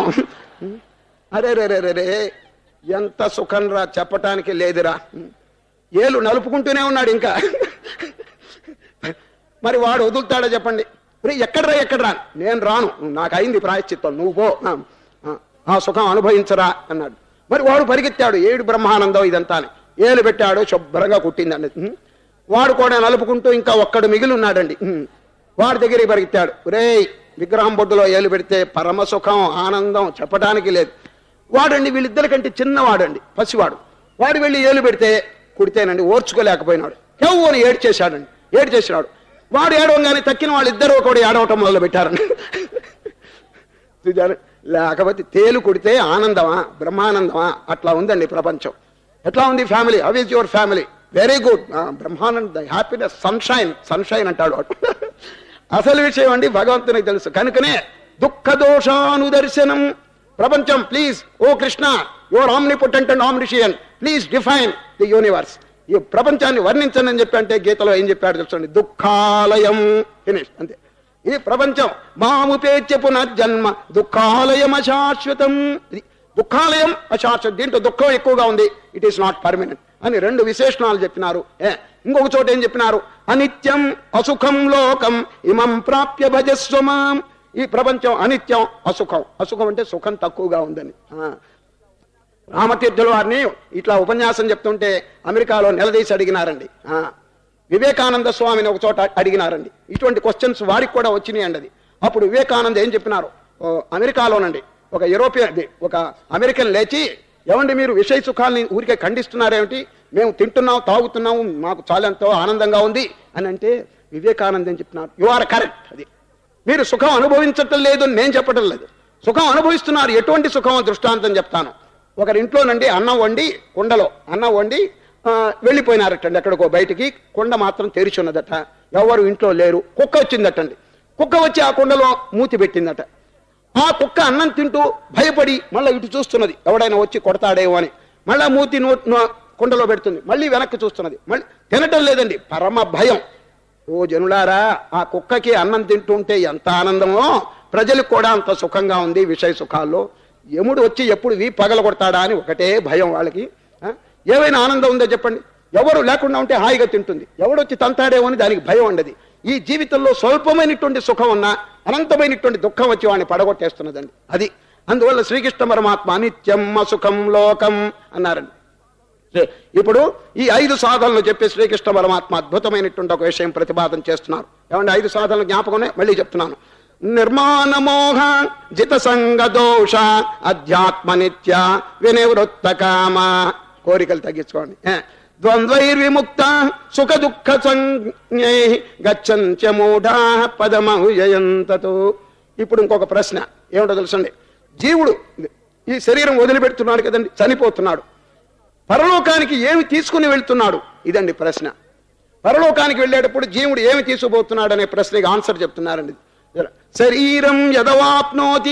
అరే రే రే రే రే ఎంత సుఖం రా చెప్పటానికి లేదురా ఏలు నలుపుకుంటూనే ఉన్నాడు ఇంకా మరి వాడు వదులుతాడా చెప్పండి "ఒరే, ఎక్కడ్రా ఎక్కడ్రా నేను రాను నాకు అయింది ప్రాయశ్చిత్తం నువ్వు పో ఆ, ఆ, ఆ సుఖం అనుభవించరా అన్నాడు మరి వాడు పరిగెత్తాడు ఏడు బ్రహ్మానందం ఇదంతా అని ఏలు పెట్టాడు శుభ్రంగా కుట్టిందండి ఉం. వాడు కూడా నలుపుకుంటూ ఇంకా ఒక్కడు మిగిలి ఉన్నాడండి ఉం. వాడి దగ్గరికి పరిగెత్తాడు ఒరేయ్ విగ్రహం బొడ్డులో ఏలు పెడితే పరమ సుఖం ఆనందం చెప్పడానికి లేదు వాడండి వీళ్ళిద్దరికంటే చిన్నవాడండి పసివాడు వాడు వెళ్ళి ఏలు పెడితే కుడితేనండి ఓర్చుకోలేకపోయినాడు ఎవరు ఏడు చేశాడండి ఏడు చేసినాడు వాడు ఏడవంగానే తక్కిన వాళ్ళిద్దరూ ఒకటి ఏడవటం మొదలు పెట్టారండి చూచారు లేకపోతే తేలు కుడితే ఆనందమా బ్రహ్మానందమా అట్లా ఉందండి ప్రపంచం ఎట్లా ఉంది family how is your family very good బ్రహ్మానంద హ్యాపీనెస్ సన్షైన్ సన్షైన్ అంటాడు వాడు అసలు విషయం అండి భగవంతునికి తెలుసు కనుకనే దుఃఖ దోషానుదర్శనం ప్రపంచం please O Krishna your omnipotent and omniscient please define the universe ఈ ప్రపంచాన్ని వర్ణించండి అని చెప్పి అంటే గీతలో ఏం చెప్పాడు తెలుసండి దుఃఖాలయం ఫినిష్ అంతే ఈ ప్రపంచం మాముపేత్య పునర్జన్మ దుఃఖాలయం అశాశ్వతం ఇది దుఃఖాలయం అశాశ్వతం దీంట్లో దుఃఖం ఎక్కువగా ఉంది ఇట్ ఈస్ నాట్ పర్మనెంట్ అని రెండు విశేషణాలు చెప్పినారు ఏ ఇంకొక చోట ఏం చెప్పినారు అనిత్యం అసుఖం లోకం ఇమం ప్రాప్య భజస్వమాం ఈ ప్రపంచం అనిత్యం అసుఖం అసుఖం అంటే సుఖం తక్కువగా ఉందని ఆ. రామతీర్థుల వారిని ఇట్లా ఉపన్యాసం చెప్తుంటే అమెరికాలో నిలదీసి అడిగినారండి ఆ, వివేకానంద స్వామిని ఒక చోట అడిగినారండి ఇటువంటి క్వశ్చన్స్ వారికి కూడా వచ్చినాయండి అది అప్పుడు వివేకానంద ఏం చెప్పినారు ఓ, అమెరికాలోనండి ఒక యూరోపియన్ అది, ఒక అమెరికన్ లేచి ఏమండి మీరు విషయ సుఖాలని ఊరికే ఖండిస్తున్నారేమిటి మేము తింటున్నాం తాగుతున్నాము మాకు చాలా ఎంతో ఆనందంగా ఉంది అని అంటే వివేకానంద ఏం చెప్తున్నారు యు ఆర్ కరెక్ట్ అది మీరు సుఖం అనుభవించటం లేదు అని నేను చెప్పటం లేదు సుఖం అనుభవిస్తున్నారు ఎటువంటి సుఖం దృష్టాంతం చెప్తాను ఒకరి ఇంట్లోనండి అన్నం వండి కుండలో అన్నం వండి ఆ, వెళ్ళిపోయినారటండి ఎక్కడికో బయటికి కుండ మాత్రం తెరిచి ఉన్నదట ఎవరు ఇంట్లో లేరు కుక్క వచ్చిందటండి కుక్క వచ్చి ఆ కుండలో మూతి పెట్టిందట ఆ కుక్క అన్నం తింటూ భయపడి మళ్ళీ ఇటు చూస్తున్నది ఎవడైనా వచ్చి కొడతాడేమో అని మళ్ళా మూతి నో నో- కుండలో పెడుతుంది మళ్ళీ వెనక్కి చూస్తున్నది మళ్ళీ తినటం లేదండి పరమ భయం ఓ జనులారా ఆ కుక్కకి అన్నం తింటుంటే ఎంత ఆనందమో ప్రజలకు కూడా అంత సుఖంగా ఉంది విషయ సుఖాల్లో యముడు వచ్చి ఎప్పుడు వీ పగల కొడతాడా అని ఒకటే భయం వాళ్ళకి ఆ? ఏమైనా ఆనందం ఉందో చెప్పండి ఎవరు లేకుండా ఉంటే హాయిగా తింటుంది ఎవడొచ్చి తంతాడేమో అని దానికి భయం ఉండదు ఈ జీవితంలో స్వల్పమైనటువంటి సుఖం ఉన్నా అనంతమైనటువంటి దుఃఖం వచ్చి వాడిని పడగొట్టేస్తున్నదండి అది అందువల్ల శ్రీకృష్ణ పరమాత్మ నిత్యం సుఖం లోకం అన్నారండి సే- ఇప్పుడు ఈ ఐదు సాధనలు చెప్పి శ్రీకృష్ణ పరమాత్మ అద్భుతమైనటువంటి ఒక విషయం ప్రతిపాదన చేస్తున్నారు ఏమంటే ఐదు సాధనలు జ్ఞాపకమే మళ్ళీ చెప్తున్నాను నిర్మాణ మోహ జిత సంగ దోష అధ్యాత్మ నిత్య వినివృత్త కామ కోరికలు తగ్గించుకోండి ఏ, ద్వంద్వైర్విముక్త సుఖ దుఃఖ సంజ్ఞై గచ్చంత్య మూఢా పదమహుజయంతతో ఇప్పుడు ఇంకొక ప్రశ్న ఏమిటో తెలుసండి జీవుడు ఈ శరీరం వదిలిపెడుతున్నాడు కదండి చనిపోతున్నాడు పరలోకానికి ఏమి తీసుకుని వెళ్తున్నాడు ఇదండి ప్రశ్న పరలోకానికి వెళ్ళేటప్పుడు జీవుడు ఏమి తీసుకుపోతున్నాడు అనే ప్రశ్నకి ఆన్సర్ చెప్తున్నారండి శరీరం యదవాప్నోతి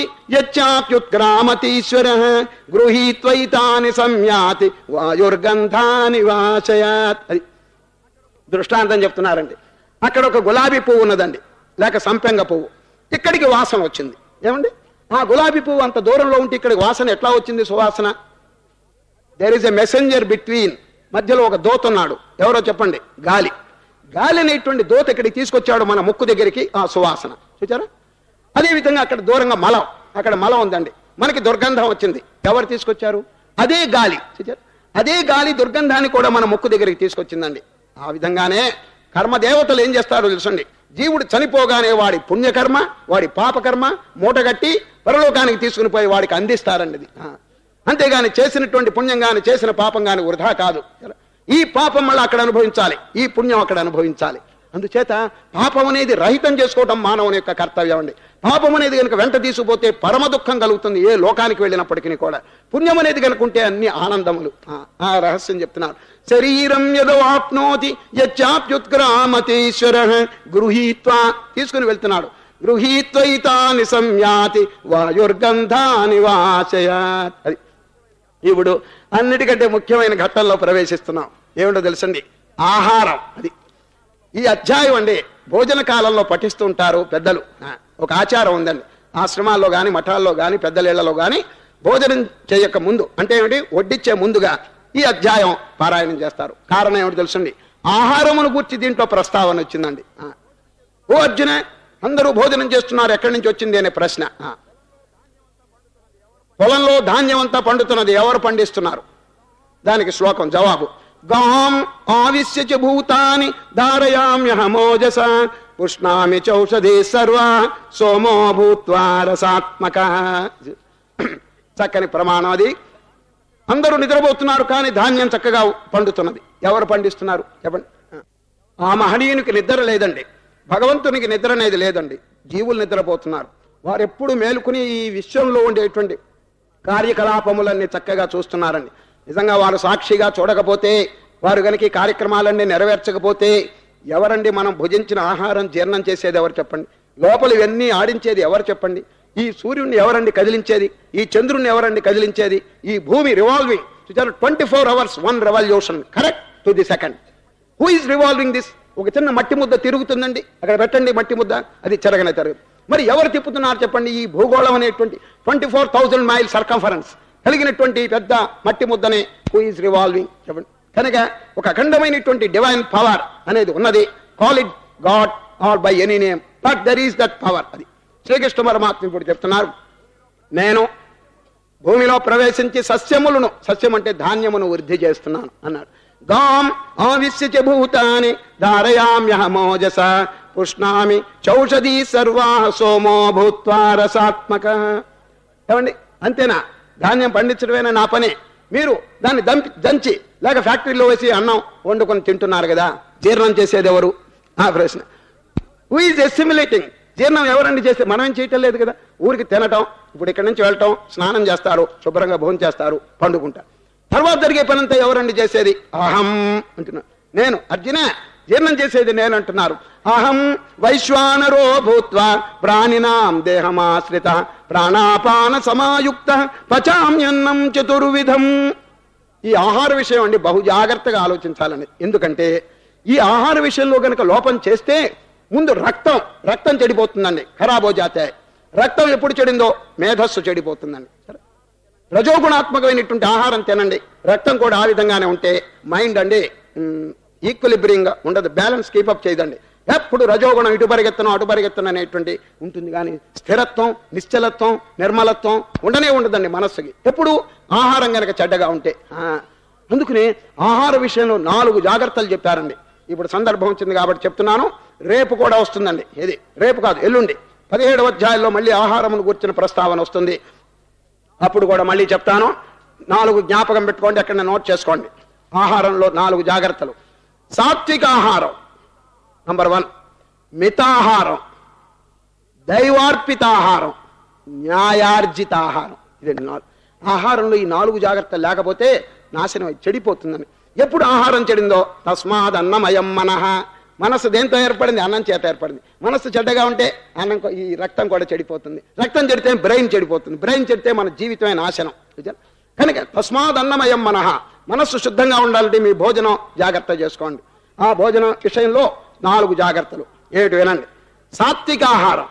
యచ్చాప్యుత్క్రామతీశ్వర గృహీత్వైతాని సంయాతి వాయుర్గంధాని వాచయాత్ అది దృష్టాంతం చెప్తున్నారండి అక్కడ ఒక గులాబీ పువ్వు ఉన్నదండి లేక సంపెంగ పువ్వు ఇక్కడికి వాసన వచ్చింది ఏమండి ఆ గులాబీ పువ్వు అంత దూరంలో ఉంటే ఇక్కడికి వాసన ఎట్లా వచ్చింది సువాసన there is a messenger between మధ్యలో ఒక దోత ఉన్నాడు ఎవరో చెప్పండి గాలి గాలి అనేటువంటి దోత ఇక్కడికి తీసుకొచ్చాడు మన ముక్కు దగ్గరికి ఆ సువాసన చూచారా అదేవిధంగా అక్కడ దూరంగా మలం అక్కడ మలం ఉందండి మనకి దుర్గంధం వచ్చింది ఎవరు తీసుకొచ్చారు అదే గాలి చూచారా అదే గాలి దుర్గంధాన్ని కూడా మన ముక్కు దగ్గరికి తీసుకొచ్చిందండి ఆ విధంగానే కర్మదేవతలు ఏం చేస్తారో తెలుసండి జీవుడు చనిపోగానే వాడి పుణ్యకర్మ వాడి పాపకర్మ మూటగట్టి పరలోకానికి తీసుకుని పోయి వాడికి అందిస్తారండి ఇది ఆ. అంతేగాని చేసినటువంటి పుణ్యం గాని చేసిన పాపం గాని వృధా కాదు ఈ పాపం మళ్ళీ అక్కడ అనుభవించాలి ఈ పుణ్యం అక్కడ అనుభవించాలి అందుచేత పాపం అనేది రహితం చేసుకోవటం మానవుని యొక్క కర్తవ్యం అండి పాపం అనేది కనుక వెంట తీసుకుపోతే పరమ దుఃఖం కలుగుతుంది ఏ లోకానికి వెళ్ళినప్పటికీ కూడా పుణ్యం అనేది కనుకుంటే అన్ని ఆనందములు ఆ, ఆ రహస్యం చెప్తున్నారు శరీరం యదో ఆప్నోతి యచ్చాప్యుత్క్రామతీశ్వర గృహీత్వా తీసుకుని వెళ్తున్నాడు గృహీత్వైతాని సంయాతి వాయుర్గంధాని వాచయాత్ అది ఇప్పుడు అన్నిటికంటే ముఖ్యమైన ఘట్టంలో ప్రవేశిస్తున్నాం ఏమిటో తెలుసండి ఆహారం అది ఈ అధ్యాయం అండి భోజన కాలంలో పఠిస్తూ ఉంటారు పెద్దలు ఆ, ఒక ఆచారం ఉందండి ఆశ్రమాల్లో గాని మఠాల్లో గాని పెద్దల ఇళ్లలో గాని భోజనం చేయక ముందు అంటే ఏమిటి వడ్డిచ్చే ముందుగా ఈ అధ్యాయం పారాయణం చేస్తారు కారణం ఏమిటి తెలుసండి ఆహారమును గుర్చి దీంట్లో ప్రస్తావన వచ్చిందండి ఆ. ఓ అర్జున అందరూ భోజనం చేస్తున్నారు ఎక్కడి నుంచి వచ్చింది అనే ప్రశ్న ఆ. పొలంలో ధాన్యం అంతా పండుతున్నది ఎవరు పండిస్తున్నారు దానికి శ్లోకం జవాబు గాం ఆవిశ్య చ భూతాని ధారయామ్యహమోజస పుష్ణామి చౌషధి సర్వా సోమో భూత్వా రసాత్మక చక్కని ప్రమాణం అది అందరూ నిద్రపోతున్నారు కానీ ధాన్యం చక్కగా పండుతున్నది ఎవరు పండిస్తున్నారు చెప్పండి ఆ మహనీయునికి నిద్ర లేదండి భగవంతునికి నిద్ర అనేది లేదండి జీవులు నిద్రపోతున్నారు వారు ఎప్పుడు మేలుకుని ఈ విశ్వంలో ఉండేటువంటి కార్యకలాపములన్నీ చక్కగా చూస్తున్నారండి నిజంగా వారు సాక్షిగా చూడకపోతే వారు గనక ఈ కార్యక్రమాలన్నీ నెరవేర్చకపోతే ఎవరండి మనం భుజించిన ఆహారం జీర్ణం చేసేది ఎవరు చెప్పండి లోపల ఇవన్నీ ఆడించేది ఎవరు చెప్పండి ఈ సూర్యుడిని ఎవరండి కదిలించేది ఈ చంద్రుడిని ఎవరండి కదిలించేది ఈ భూమి revolving twenty four hours one revolution correct to the second who is revolving this ఒక చిన్న మట్టి ముద్ద తిరుగుతుందండి అక్కడ పెట్టండి మట్టి ముద్ద అది చెరగనే తిరగదు మరి ఎవరు తిప్పుతున్నారు చెప్పండి ఈ భూగోళం అనేటువంటి twenty four thousand mile circumference కలిగినటువంటి ఈ పెద్ద మట్టి ముద్దనే హూ ఈజ్ రివాల్వింగ్ చెప్పండి కనుక ఒక అఖండమైనటువంటి డివైన్ పవర్ అనేది ఉన్నది call it God are by any name but there is that power అది శ్రీకృష్ణ పరమాత్మ ఇప్పుడు చెప్తున్నారు నేను భూమిలో ప్రవేశించి సస్యములను సస్యం అంటే ధాన్యమును వృద్ధి చేస్తున్నాను అన్నాడు గాం ఆవిశ్య భూతాని ధారయామ్యహమోజస పుష్ణామి చౌషధీ సర్వా సోమో భూత్వా రసాత్మక ఏమండి అంతేనా ధాన్యం పండించడమేనా నా పని మీరు దాన్ని దంపి దంచి లేక ఫ్యాక్టరీలో వేసి అన్నం వండుకొని తింటున్నారు కదా జీర్ణం చేసేది ఎవరు ఆ ప్రశ్న హూ ఈజ్ ఎస్సిమిలేటింగ్ జీర్ణం ఎవరండి చేస్తే మనం ఏం చేయటం లేదు కదా ఊరికి తినటం ఇప్పుడు ఇక్కడి నుంచి వెళ్ళటం స్నానం చేస్తారు శుభ్రంగా భోజనం చేస్తారు పండుకుంటారు తర్వాత జరిగే పనంతా ఎవరండి చేసేది అహం అంటున్నా నేను అర్జున జీర్ణం చేసేది నేను అంటున్నారు అహం వైశ్వానరో భూత్వా ప్రాణినాం దేహమాశ్రిత ప్రాణాపాన సమాయుక్త పచామ్యన్నం చతుర్విధం ఈ ఆహార విషయం అండి బహు జాగ్రత్తగా ఆలోచించాలని ఎందుకంటే ఈ ఆహార విషయంలో గనక లోపం చేస్తే ముందు రక్తం రక్తం చెడిపోతుందండి ఖరాబో జాతే రక్తం ఎప్పుడు చెడిందో మేధస్సు చెడిపోతుందండి సరే రజోగుణాత్మకమైనటువంటి ఆహారం తినండి రక్తం కూడా ఆ విధంగానే ఉంటే మైండ్ అండి ఈక్వలిబ్రియంగా ఉండదు బ్యాలెన్స్ కీపప్ చేయదండి ఎప్పుడు రజోగుణం ఇటు పరిగెత్తనం అటు పరిగెత్తనం అనేటువంటి ఉంటుంది కానీ స్థిరత్వం నిశ్చలత్వం నిర్మలత్వం ఉండనే ఉండదండి మనస్సుకి ఎప్పుడు ఆహారం గనక చెడ్డగా ఉంటే ఆ, అందుకనే ఆహార విషయంలో నాలుగు జాగ్రత్తలు చెప్పారండి ఇప్పుడు సందర్భం వచ్చింది కాబట్టి చెప్తున్నాను రేపు కూడా వస్తుందండి ఏది రేపు కాదు ఎల్లుండి పదిహేడవ అధ్యాయంలో మళ్ళీ ఆహారమును గుర్చిన ప్రస్తావన వస్తుంది అప్పుడు కూడా మళ్ళీ చెప్తాను నాలుగు జ్ఞాపకం పెట్టుకోండి ఎక్కడ నోట్ చేసుకోండి ఆహారంలో నాలుగు జాగ్రత్తలు సాత్విక ఆహారం నంబర్ వన్ మితాహారం దైవార్పిత ఆహారం న్యాయార్జిత ఆహారం ఇది నాలుగు ఆహారంలో ఈ నాలుగు జాగ్రత్తలు లేకపోతే నాశనం అయి చెడిపోతుందని ఎప్పుడు ఆహారం చెడిందో తస్మాద్ అన్నమయం మనః మనస్సు దేంతో ఏర్పడింది అన్నం చేత ఏర్పడింది మనస్సు చెడ్డగా ఉంటే అన్నం కూ- ఈ రక్తం కూడా చెడిపోతుంది రక్తం చెడితే బ్రెయిన్ చెడిపోతుంది బ్రెయిన్ చెడితే మన జీవితమే నాశనం నిజం? కనుక తస్మాద్ అన్నమయం మనః మనస్సు శుద్ధంగా ఉండాలంటే మీ భోజనం జాగ్రత్త చేసుకోండి ఆ భోజనం విషయంలో నాలుగు జాగ్రత్తలు ఏమిటి వినండి సాత్విక ఆహారం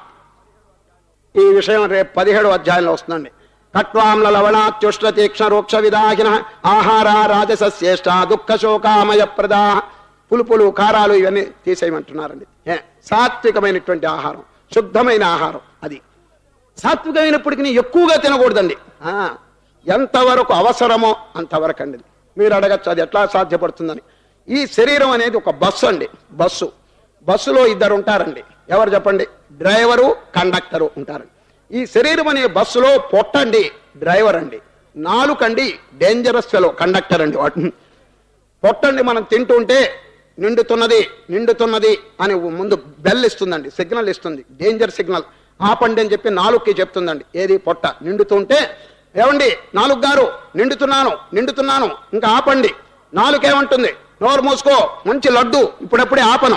ఈ విషయం రేపు పదిహేడు అధ్యాయంలో వస్తుందండి కట్వాంల లవణాత్యుష్ట తీక్షణ రోక్ష విదాహిన ఆహార రాజసశ్రేష్ట దుఃఖ శోకామయ ప్రదా పులుపులు కారాలు ఇవన్నీ తీసేయమంటున్నారండి ఏ, సాత్వికమైనటువంటి ఆహారం శుద్ధమైన ఆహారం అది సాత్వికమైనప్పటికీ ఎక్కువగా తినకూడదండి ఆ, ఎంతవరకు అవసరమో అంతవరకు అండి మీరు అడగచ్చు అది ఎట్లా సాధ్యపడుతుందని ఈ శరీరం అనేది ఒక బస్సు అండి బస్సు బస్సులో ఇద్దరు ఉంటారండి ఎవరు చెప్పండి డ్రైవరు కండక్టరు ఉంటారండి ఈ శరీరం అనే బస్సులో పొట్టండి డ్రైవర్ అండి నాలుకండి డేంజరస్ ఫెలో కండక్టర్ అండి వాటి పొట్టండి మనం తింటుంటే నిండుతున్నది నిండుతున్నది అని ముందు బెల్ ఇస్తుందండి సిగ్నల్ ఇస్తుంది డేంజర్ సిగ్నల్ ఆపండి అని చెప్పి నాలుగుకి చెప్తుందండి ఏది పొట్ట నిండుతుంటే ఏమండి నాలుగు గారు నిండుతున్నాను నిండుతున్నాను ఇంకా ఆపండి నాలుగేమంటుంది నోరు మూసుకో మంచి లడ్డు ఇప్పుడప్పుడే ఆపను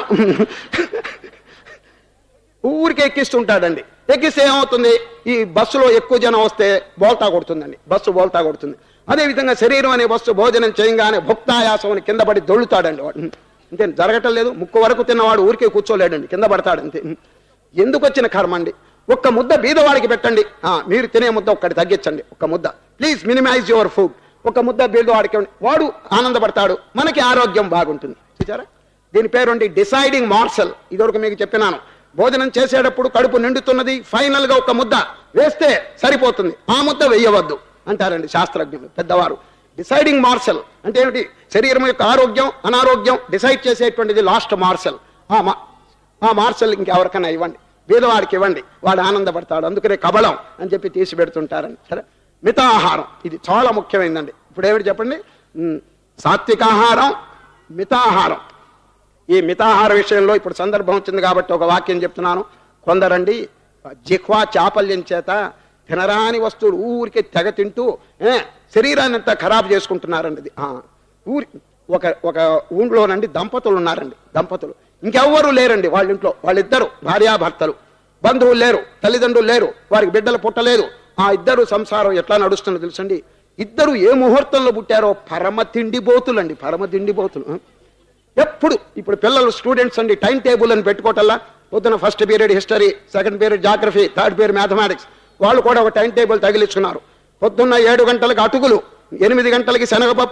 ఊరికి ఎక్కిస్తుంటాడండి ఎక్కిస్తే ఏమవుతుంది ఈ బస్సులో ఎక్కువ జనం వస్తే బోల్తా కొడుతుందండి బస్సు బోల్తా కొడుతుంది అదే విధంగా శరీరం అనే బస్సు భోజనం చేయగానే భుక్తాయాసం అని కింద పడి దొళ్ళుతాడండి వాడు అంతే జరగటం లేదు ముక్కు వరకు తిన్నవాడు ఊరికే కూర్చోలేడండి కింద పడతాడు అంతే ఎందుకు వచ్చిన కర్మ అండి ఒక్క ముద్ద బీదవాడికి పెట్టండి ఆ, మీరు తినే ముద్ద ఒక్కటి తగ్గించండి ఒక్క ముద్ద ప్లీజ్ మినిమైజ్ యువర్ ఫుడ్ ఒక ముద్ద బీదవాడికి ఇవ్వండి. వాడు ఆనందపడతాడు మనకి ఆరోగ్యం బాగుంటుంది చూచారా దీని పేరుండి డిసైడింగ్ మార్షల్ ఇదివరకు మీకు చెప్పినాను భోజనం చేసేటప్పుడు కడుపు నిండుతున్నది ఫైనల్ గా ఒక ముద్ద వేస్తే సరిపోతుంది ఆ ముద్ద వేయవద్దు అంటారండి శాస్త్రజ్ఞులు పెద్దవారు డిసైడింగ్ మార్షల్ అంటే ఏమిటి శరీరం యొక్క ఆరోగ్యం అనారోగ్యం డిసైడ్ చేసేటువంటిది లాస్ట్ మార్షల్ ఆ మా ఆ మార్షల్ ఇంకెవరికైనా ఇవ్వండి బీదవాడికి ఇవ్వండి వాడు ఆనందపడతాడు అందుకనే కబళం అని చెప్పి తీసి పెడుతుంటారని సరే మితాహారం ఇది చాలా ముఖ్యమైనదండి ఇప్పుడు ఏమిటి చెప్పండి ఉమ్, సాత్వికాహారం మితాహారం ఈ మితాహార విషయంలో ఇప్పుడు సందర్భం వచ్చింది కాబట్టి ఒక వాక్యం చెప్తున్నాను కొందరండి జిహ్వా చాపల్యం చేత తినరాని వస్తువులు ఊరికే తెగ తింటూ ఏ, శరీరాన్ని అంతా ఖరాబు చేసుకుంటున్నారండి ఇది. ఆ, ఊరి ఒక ఒక ఊళ్ళోనండి దంపతులు ఉన్నారండి దంపతులు ఇంకెవ్వరూ లేరండి వాళ్ళ ఇంట్లో వాళ్ళిద్దరు భార్యాభర్తలు బంధువులు లేరు తల్లిదండ్రులు లేరు వారికి బిడ్డలు పుట్టలేదు ఆ ఇద్దరు సంసారం ఎట్లా నడుస్తుందో తెలుసండి ఇద్దరు ఏ ముహూర్తంలో పుట్టారో పరమ తిండిబోతులండి పరమ తిండిబోతులు ఆ? ఎప్పుడు ఇప్పుడు పిల్లలు స్టూడెంట్స్ అండి టైం టేబుల్ అని పెట్టుకోవటల్లా పొద్దున first period history second period geography third period mathematics వాళ్ళు కూడా ఒక టైం టేబుల్ తగిలించుకున్నారు పొద్దున్న ఏడు గంటలకు అటుకులు ఎనిమిది గంటలకి శనగపప్పు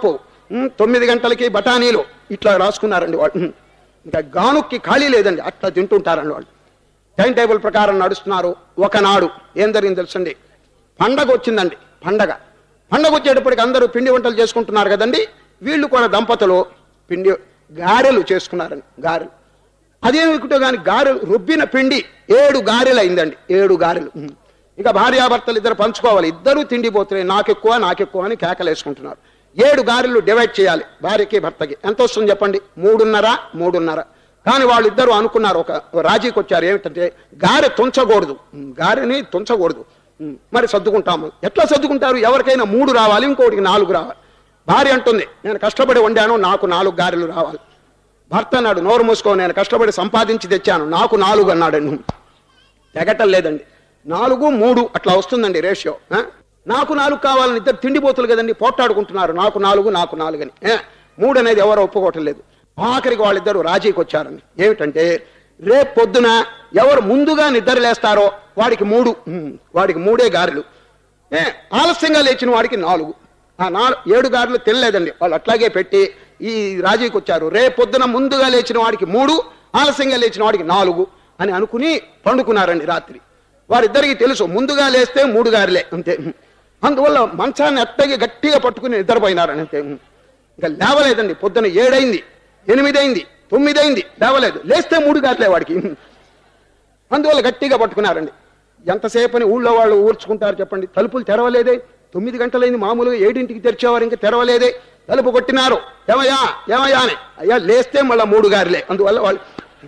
ఉమ్, తొమ్మిది గంటలకి బఠానీలు ఇట్లా రాసుకున్నారండి వాళ్ళు ఉమ్, ఇంకా గానుక్కి ఖాళీ లేదండి అట్లా తింటుంటారండి వాళ్ళు టైం టేబుల్ ప్రకారం నడుస్తున్నారు ఒకనాడు ఏం జరిగింది తెలుసండి పండగ వచ్చిందండి పండగ పండగ వచ్చేటప్పటికి అందరూ పిండి వంటలు చేసుకుంటున్నారు కదండి వీళ్ళు కూడా దంపతులు పిండి గారెలు చేసుకున్నారండి గారెలు అదేమిటో కానీ గారెలు రుబ్బిన పిండి ఏడు గారెలు అయిందండి ఏడు గారెలు ఉమ్. ఇక భార్యాభర్తలు ఇద్దరు పంచుకోవాలి ఇద్దరు తిండిపోతున్నాయి నాకెక్కువ నాకెక్కువ అని కేకలేసుకుంటున్నారు ఏడు గారెలు డివైడ్ చేయాలి భార్యకి భర్తకి ఎంత వస్తుంది చెప్పండి మూడున్నర మూడున్నర కానీ వాళ్ళిద్దరూ అనుకున్నారు ఒక రాజీకి వచ్చారు ఏమిటంటే గారె తుంచకూడదు ఉమ్, గారెని తుంచకూడదు ఉమ్, మరి సర్దుకుంటాము ఎట్లా సర్దుకుంటారు ఎవరికైనా మూడు రావాలి ఇంకోటికి నాలుగు రావాలి భార్య అంటుంది నేను కష్టపడి వండాను నాకు నాలుగు గారెలు రావాలి భర్త అన్నాడు నోరు మూసుకో నేను కష్టపడి సంపాదించి తెచ్చాను నాకు నాలుగు అన్నాడు తెగటం లేదండి నాలుగు మూడు అట్లా వస్తుందండి రేషియో ఆ? నాకు నాలుగు కావాలని ఇద్దరు తిండిపోతులు కదండి పోట్లాడుకుంటున్నారు నాకు నాలుగు నాకు నాలుగు అని ఏ? మూడు అనేది ఎవరు ఒప్పుకోవటం లేదు ఆఖరికి వాళ్ళిద్దరు రాజీకి వచ్చారండి ఏమిటంటే రేపు పొద్దున ఎవరు ముందుగా నిద్ర లేస్తారో వాడికి మూడు ఉమ్, వాడికి మూడే గారెలు ఏ ఆలస్యంగా లేచిన వాడికి నాలుగు ఆ నాలుగు ఏడు గారెలు తినలేదండి వాళ్ళు అట్లాగే పెట్టి ఈ రాజీకి వచ్చారు రేపు పొద్దున ముందుగా లేచిన వాడికి మూడు ఆలస్యంగా లేచిన వాడికి నాలుగు అని అనుకుని పండుకున్నారండి రాత్రి వారిద్దరికి తెలుసు ముందుగా లేస్తే మూడు గారెలే అంతే అందువల్ల మంచాన్ని అట్టగి గట్టిగా పట్టుకుని నిద్రపోయినారని అంతే ఇంకా లేవలేదండి పొద్దున ఏడైంది ఎనిమిదైంది తొమ్మిదైంది లేవలేదు లేస్తే మూడు గారెలే వాడికి అందువల్ల గట్టిగా పట్టుకున్నారండి ఎంతసేపని ఊళ్ళో వాళ్ళు ఊర్చుకుంటారు చెప్పండి తలుపులు తెరవలేదే తొమ్మిది గంటలైంది మామూలుగా ఏడింటికి తెరిచేవారు ఇంకా తెరవలేదే తలుపు కొట్టినారు ఏమయ్యా ఏమయ్యా అని అయ్యా లేస్తే మళ్ళా మూడు గారిలే అందువల్ల వాళ్ళు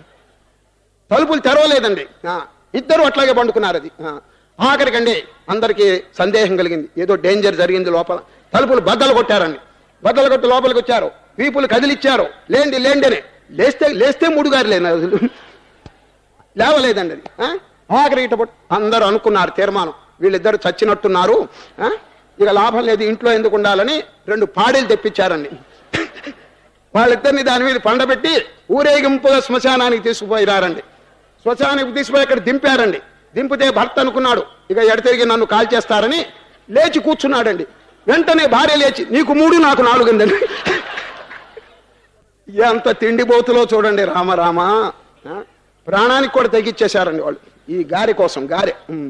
తలుపులు తెరవలేదండి ఆ, ఇద్దరు అట్లాగే పండుకున్నారు అది ఆ, ఆఖరికండి అందరికీ సందేహం కలిగింది ఏదో డేంజర్ జరిగింది లోపల తలుపులు బద్దలు కొట్టారండి బద్దలు కొట్టి లోపలికి వచ్చారు వీపులు కదిలిచ్చారు లేండి లేండి అని లేస్తే లేస్తే మూడు గారిలేనా లేవలేదండి అది ఆ? ఆఖరి ఇట పట్టు- అందరూ అనుకున్నారు తీర్మానం వీళ్ళిద్దరు చచ్చినట్టున్నారు ఆ? ఇక లాభం లేదు ఇంట్లో ఎందుకు ఉండాలని రెండు పాడీలు తెప్పించారండి వాళ్ళిద్దరిని దాని మీద పండబెట్టి ఊరేగింపుగా శ్మశానానికి తీసుకుపోయినారండి శ్మశానానికి తీసుకుపోయి అక్కడ దింపారండి దింపితే భర్త అనుకున్నాడు ఇక ఎడతెరిగి నన్ను కాల్ చేస్తారని లేచి కూర్చున్నాడండి వెంటనే భార్య లేచి నీకు మూడు నాకు నాలుగు అందండి ఎంత తిండిపోతులో చూడండి రామ రామ ఆ? ప్రాణానికి కూడా తెగిచ్చేశారండి వాళ్ళు ఈ గారి కోసం గారె ఉమ్.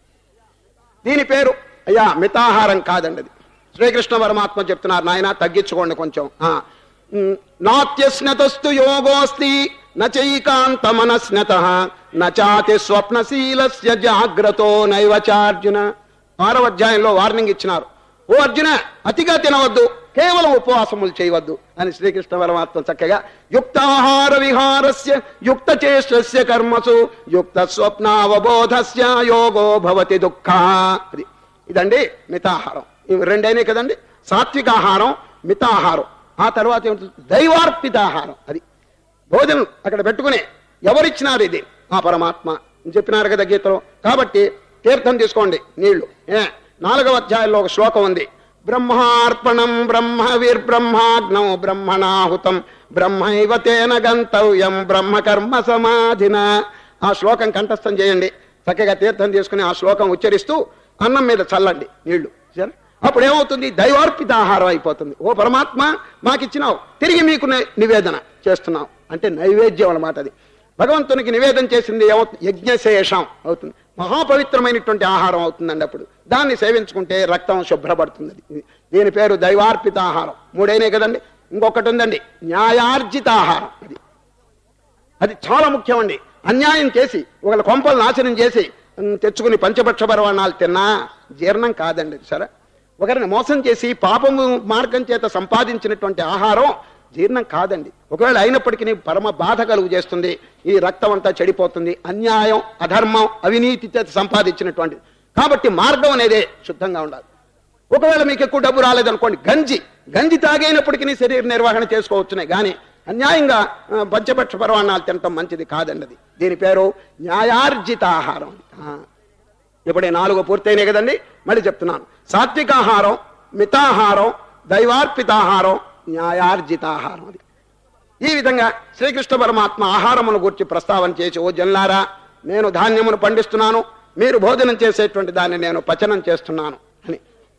దీని పేరు అయ్యా మితాహారం కాదండి అది శ్రీకృష్ణ పరమాత్మ చెప్తున్నారు నాయన తగ్గించుకోండి కొంచెం ఆ. ఉమ్, నాత్యస్నతస్తు యోగోస్తి నచైకాంత మనస్నత నచాతి స్వప్నశీలస్య జాగ్రతో నైవచార్జున ఆరవ అధ్యాయంలో వార్నింగ్ ఇచ్చినారు ఓ అర్జున అతిగా తినవద్దు కేవలం ఉపవాసములు చేయవద్దు అని శ్రీకృష్ణ పరమాత్మ చక్కగా యుక్తాహార విహారస్య యుక్త చేష్టస్య కర్మసు యుక్త స్వప్నావబోధస్య యోగో భవతి దుఃఖ అది ఇదండి మితాహారం ఇవి రెండైనాయి కదండి సాత్విక ఆహారం మితాహారం ఆ తర్వాత ఏమిటి దైవార్పితాహారం అది భోజనం అక్కడ పెట్టుకుని ఎవరిచ్చినారు ఇది ఆ పరమాత్మ అని చెప్పినారు కదా గీతలో కాబట్టి తీర్థం తీసుకోండి నీళ్లు ఏ నాలుగవ అధ్యాయంలో ఒక శ్లోకం ఉంది బ్రహ్మార్పణం బ్రహ్మ వీర్బ్రహ్మాగ్నౌ బ్రహ్మణాహుతం బ్రహ్మైవ తేన గంతవ్యం బ్రహ్మకర్మ సమాధిన ఆ శ్లోకం కంఠస్థం చేయండి చక్కగా తీర్థం తీసుకుని ఆ శ్లోకం ఉచ్చరిస్తూ అన్నం మీద చల్లండి నీళ్లు సరే అప్పుడు ఏమవుతుంది దైవార్పిత ఆహారం అయిపోతుంది ఓ పరమాత్మ మాకిచ్చినావు తిరిగి మీకు ని- నివేదన చేస్తున్నావు అంటే నైవేద్యం అన్నమాట అది భగవంతునికి నివేదన చేసింది ఏమవుతుంది యజ్ఞశేషం అవుతుంది మహాపవిత్రమైనటువంటి ఆహారం అవుతుందండి అప్పుడు దాన్ని సేవించుకుంటే రక్తం శుభ్రపడుతుంది అది. దీని పేరు దైవార్పిత ఆహారం మూడైనే కదండి ఇంకొకటి ఉందండి న్యాయార్జిత ఆహారం అది అది చాలా ముఖ్యమండి అన్యాయం చేసి ఒకళ్ళ కొంపలు నాశనం చేసి ఉమ్, తెచ్చుకుని పంచపక్ష పరవాణాలు తిన్నా జీర్ణం కాదండి అది సరే ఒకరిని మోసం చేసి పాపము మార్గం చేత సంపాదించినటువంటి ఆహారం జీర్ణం కాదండి ఒకవేళ అయినప్పటికీ పరమ బాధ కలుగు చేస్తుంది ఈ రక్తం అంతా చెడిపోతుంది అన్యాయం అధర్మం అవినీతి చేత సంపాదించినటువంటి కాబట్టి మార్గం అనేదే శుద్ధంగా ఉండాలి ఒకవేళ మీకు ఎక్కువ డబ్బు రాలేదనుకోండి గంజి గంజి తాగైనప్పటికీ శరీర నిర్వహణ చేసుకోవచ్చునే కానీ అన్యాయంగా ఆ, పంచపక్ష పరవాణాలు తినటం మంచిది కాదండి అది దీని పేరు న్యాయార్జిత ఆహారం ఆ, ఇప్పుడే నాలుగు పూర్తయినాయి కదండి మళ్ళీ చెప్తున్నాను సాత్వికాహారం మితాహారం దైవార్పితాహారం న్యాయార్జితాహారం అది ఈ విధంగా శ్రీకృష్ణ పరమాత్మ ఆహారమును గురించి ప్రస్తావన చేసి ఓ జన్లారా నేను ధాన్యమును పండిస్తున్నాను మీరు భోజనం చేసేటువంటి దాన్ని నేను పచనం చేస్తున్నాను అని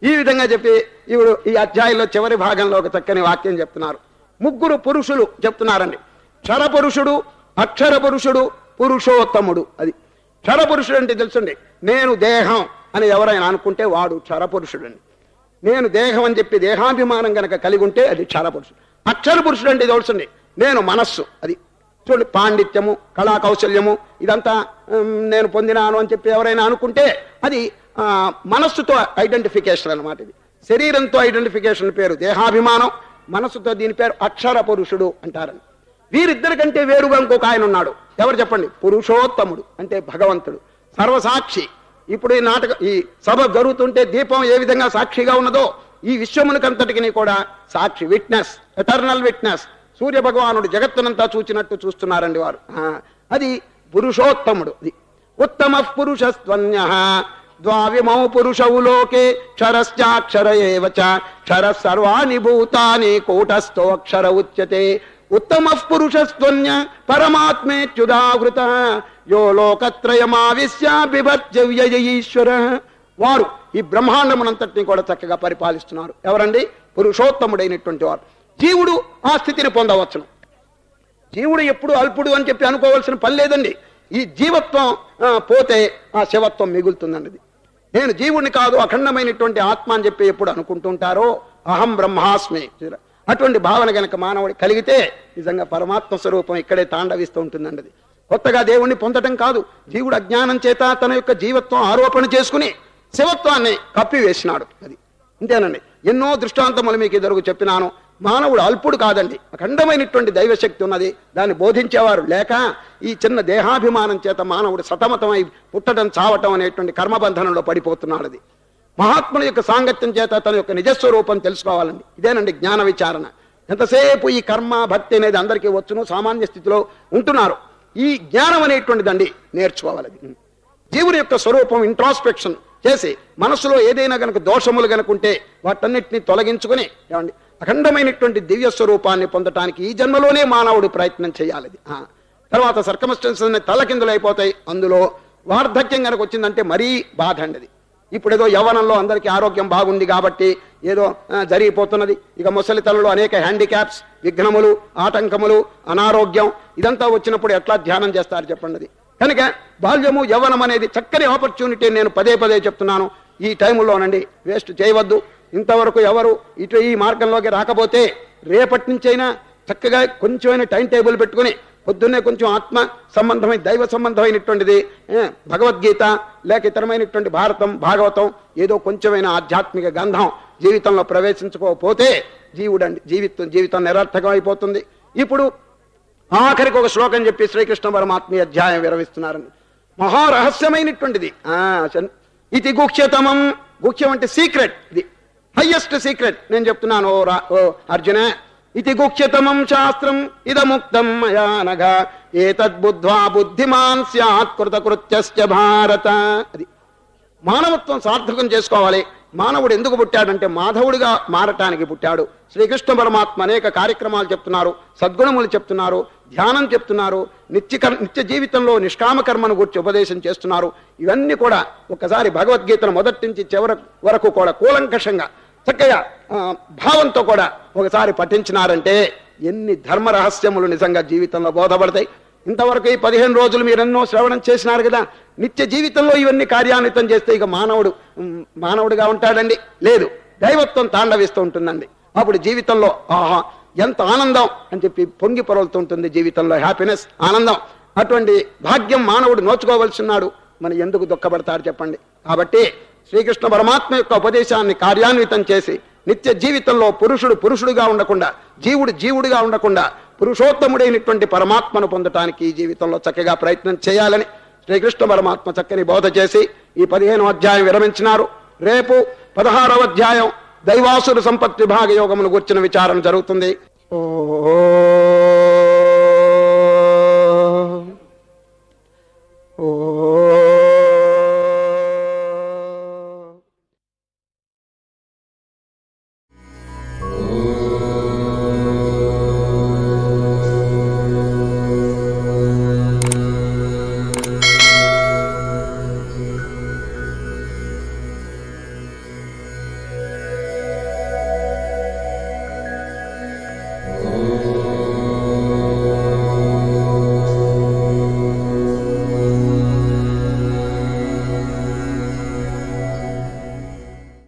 ఈ విధంగా చెప్పి ఇప్పుడు ఈ అధ్యాయంలో చివరి భాగంలో ఒక చక్కని వాక్యం చెప్తున్నారు ముగ్గురు పురుషులు చెప్తున్నారండి క్షర పురుషుడు అక్షర పురుషుడు పురుషోత్తముడు అది క్షర పురుషుడు అంటే తెలుసండి నేను దేహం అని ఎవరైనా అనుకుంటే వాడు క్షర పురుషుడు అండి నేను దేహం అని చెప్పి దేహాభిమానం గనక కలిగి ఉంటే అది క్షర పురుషుడు అక్షర పురుషుడు అంటే తెలుసండి నేను మనస్సు అది చూడండి పాండిత్యము కళా కౌశల్యము ఇదంతా ఉమ్, నేను పొందినాను అని చెప్పి ఎవరైనా అనుకుంటే అది ఆ, మనస్సుతో ఐడెంటిఫికేషన్ అన్నమాట ఇది శరీరంతో ఐడెంటిఫికేషన్ పేరు దేహాభిమానం మనస్సుతో దీని పేరు అక్షర పురుషుడు అంటారని వీరిద్దరి కంటే వేరుగా ఇంకొక ఆయన ఉన్నాడు ఎవరు చెప్పండి పురుషోత్తముడు అంటే భగవంతుడు సర్వసాక్షి ఇప్పుడు ఈ నాటక ఈ సభ జరుగుతుంటే దీపం ఏ విధంగా సాక్షిగా ఉన్నదో ఈ విశ్వమునికంతటికి కూడా సాక్షి విట్నెస్ ఎటర్నల్ విట్నెస్ సూర్య భగవానుడు జగత్తునంతా చూచినట్టు చూస్తున్నారండి వారు ఆ, అది పురుషోత్తముడు అది ఉత్తమ పురుషస్త్వన్య ద్వావిమౌ పురుషౌ లోకే క్షరశ్చాక్షర ఏవ చ క్షర సర్వాణి భూతాని కూటస్థో అక్షర ఉచ్యతే ఉత్తమ పురుషస్త్వన్య పరమాత్మేత్యుదావృత యో లోకత్రయమావిశ్య బిభర్జవ్య ఈశ్వర వారు ఈ బ్రహ్మాండమునంతటిని కూడా చక్కగా పరిపాలిస్తున్నారు ఎవరండి పురుషోత్తముడైనటువంటి వారు జీవుడు ఆ స్థితిని పొందవచ్చును జీవుడు ఎప్పుడు అల్పుడు అని చెప్పి అనుకోవాల్సిన పని లేదండి ఈ జీవత్వం ఆ, పోతే ఆ శివత్వం మిగులుతుందండి ఇది. నేను జీవుడిని కాదు అఖండమైనటువంటి ఆత్మ అని చెప్పి ఎప్పుడు అనుకుంటుంటారో అహం బ్రహ్మాస్మి అటువంటి భావన గనక మానవుడి కలిగితే నిజంగా పరమాత్మ స్వరూపం ఇక్కడే తాండవిస్తూ ఉంటుందండి అది కొత్తగా దేవుణ్ణి పొందటం కాదు జీవుడు అజ్ఞానం చేత తన యొక్క జీవత్వం ఆరోపణ చేసుకుని శివత్వాన్ని కప్పివేసినాడు అది అంతేనండి ఎన్నో దృష్టాంతములు మీకు ఎదురుగు చెప్పినాను మానవుడు అల్పుడు కాదండి అఖండమైనటువంటి దైవశక్తి ఉన్నది దాన్ని బోధించేవారు లేక ఈ చిన్న దేహాభిమానం చేత మానవుడు సతమతమై పుట్టడం చావటం అనేటువంటి కర్మబంధనంలో పడిపోతున్నాడు అది మహాత్ముల యొక్క సాంగత్యం చేత తన యొక్క నిజస్వరూపం తెలుసుకోవాలండి ఇదేనండి జ్ఞాన విచారణ ఎంతసేపు ఈ కర్మ భక్తి అనేది అందరికీ వచ్చును సామాన్య స్థితిలో ఉంటున్నారు ఈ జ్ఞానం అనేటువంటిదండి నేర్చుకోవాలి జీవుని యొక్క స్వరూపం ఇంట్రాస్పెక్షన్ చేసి మనసులో ఏదైనా గనక దోషములు గనక ఉంటే వాటన్నిటిని తొలగించుకుని ఏమండి అఖండమైనటువంటి దివ్య స్వరూపాన్ని పొందటానికి ఈ జన్మలోనే మానవుడు ప్రయత్నం చేయాలి అది. ఆ. తర్వాత సర్కమస్టెన్సెస్ తలకిందులైపోతాయి అందులో వార్ధక్యం గనక వచ్చిందంటే మరీ బాధ అండి అది ఇప్పుడు ఏదో యవనంలో అందరికీ ఆరోగ్యం బాగుంది కాబట్టి ఏదో ఆ, జరిగిపోతున్నది ఇక ముసలితలలో అనేక హ్యాండిక్యాప్స్ విఘ్నములు ఆటంకములు అనారోగ్యం ఇదంతా వచ్చినప్పుడు ఎట్లా ధ్యానం చేస్తారు చెప్పండి అది కనుక బాల్యము యవ్వనం అనేది చక్కని ఆపర్చునిటీ నేను పదే పదే చెప్తున్నాను ఈ టైంలోనండి వేస్ట్ చేయవద్దు ఇంతవరకు ఎవరు ఇటు ఈ మార్గంలోకి రాకపోతే రేపటి నుంచైనా చక్కగా కొంచెమైనా టైం టేబుల్ పెట్టుకుని పొద్దున్నే కొంచెం ఆత్మ సంబంధమైన దైవ సంబంధమైనటువంటిది ఏ, భగవద్గీత లేక ఇతరమైనటువంటి భారతం భాగవతం ఏదో కొంచెమైన ఆధ్యాత్మిక గంధం జీవితంలో ప్రవేశించుకోకపోతే జీవుడండి జీవితం జీవితం నిరర్థకం అయిపోతుంది ఇప్పుడు ఆఖరికి ఒక శ్లోకం చెప్పి శ్రీకృష్ణ పరమాత్మ ఈ అధ్యాయం విరమిస్తున్నారని మహారహస్యమైనటువంటిది ఆ, చన్- ఇది గుహ్యతమం గుహ్యం అంటే సీక్రెట్ ఇది హయ్యెస్ట్ సీక్రెట్ నేను చెప్తున్నాను ఓ రా- ఓ అర్జున ఇది గుహ్యతమం శాస్త్రం ఇదముక్తం మయా నఘ ఏతద్బుద్ధ్వా బుద్ధిమాన్ స్యాత్ కృతకృత్యశ్చ భారత అది మానవత్వం సార్థకం చేసుకోవాలి మానవుడు ఎందుకు పుట్టాడంటే మాధవుడిగా మారటానికి పుట్టాడు శ్రీకృష్ణ పరమాత్మ అనేక కార్యక్రమాలు చెప్తున్నారు సద్గుణములు చెప్తున్నారు ధ్యానం చెప్తున్నారు నిత్య కర్- నిత్య జీవితంలో నిష్కామ కర్మను గురించి ఉపదేశం చేస్తున్నారు ఇవన్నీ కూడా ఒకసారి భగవద్గీతను మొదటి నుంచి చివరి వరకు కూడా కూలంకషంగా చక్కగా ఆ, భావంతో కూడా ఒకసారి పఠించినారంటే ఎన్ని ధర్మ రహస్యములు నిజంగా జీవితంలో బోధపడతాయి ఇంతవరకు ఈ పదిహేను రోజులు మీరు ఎన్నో శ్రవణం చేసినారు కదా నిత్య జీవితంలో ఇవన్నీ కార్యాన్వితం చేస్తే ఇక మానవుడు ఉమ్, మానవుడిగా ఉంటాడండి లేదు దైవత్వం తాండవిస్తూ ఉంటుందండి అప్పుడు జీవితంలో ఆహా ఎంత ఆనందం అని చెప్పి పొంగి పొరలుతుంటుంది జీవితంలో హ్యాపీనెస్ ఆనందం అటువంటి భాగ్యం మానవుడు నోచుకోవలసి ఉన్నాడు మన ఎందుకు దుఃఖపడతాడు చెప్పండి కాబట్టి శ్రీకృష్ణ పరమాత్మ యొక్క ఉపదేశాన్ని కార్యాన్వితం చేసి నిత్య జీవితంలో పురుషుడు పురుషుడిగా ఉండకుండా జీవుడు జీవుడిగా ఉండకుండా పురుషోత్తముడైనటువంటి పరమాత్మను పొందటానికి ఈ జీవితంలో చక్కగా ప్రయత్నం చేయాలని శ్రీకృష్ణ పరమాత్మ చక్కని బోధ చేసి ఈ పదిహేను అధ్యాయం విరమించినారు రేపు పదహారవ అధ్యాయం దైవాసుర సంపత్తి విభాగ యోగమును గుర్చిన విచారణ జరుగుతుంది ఓ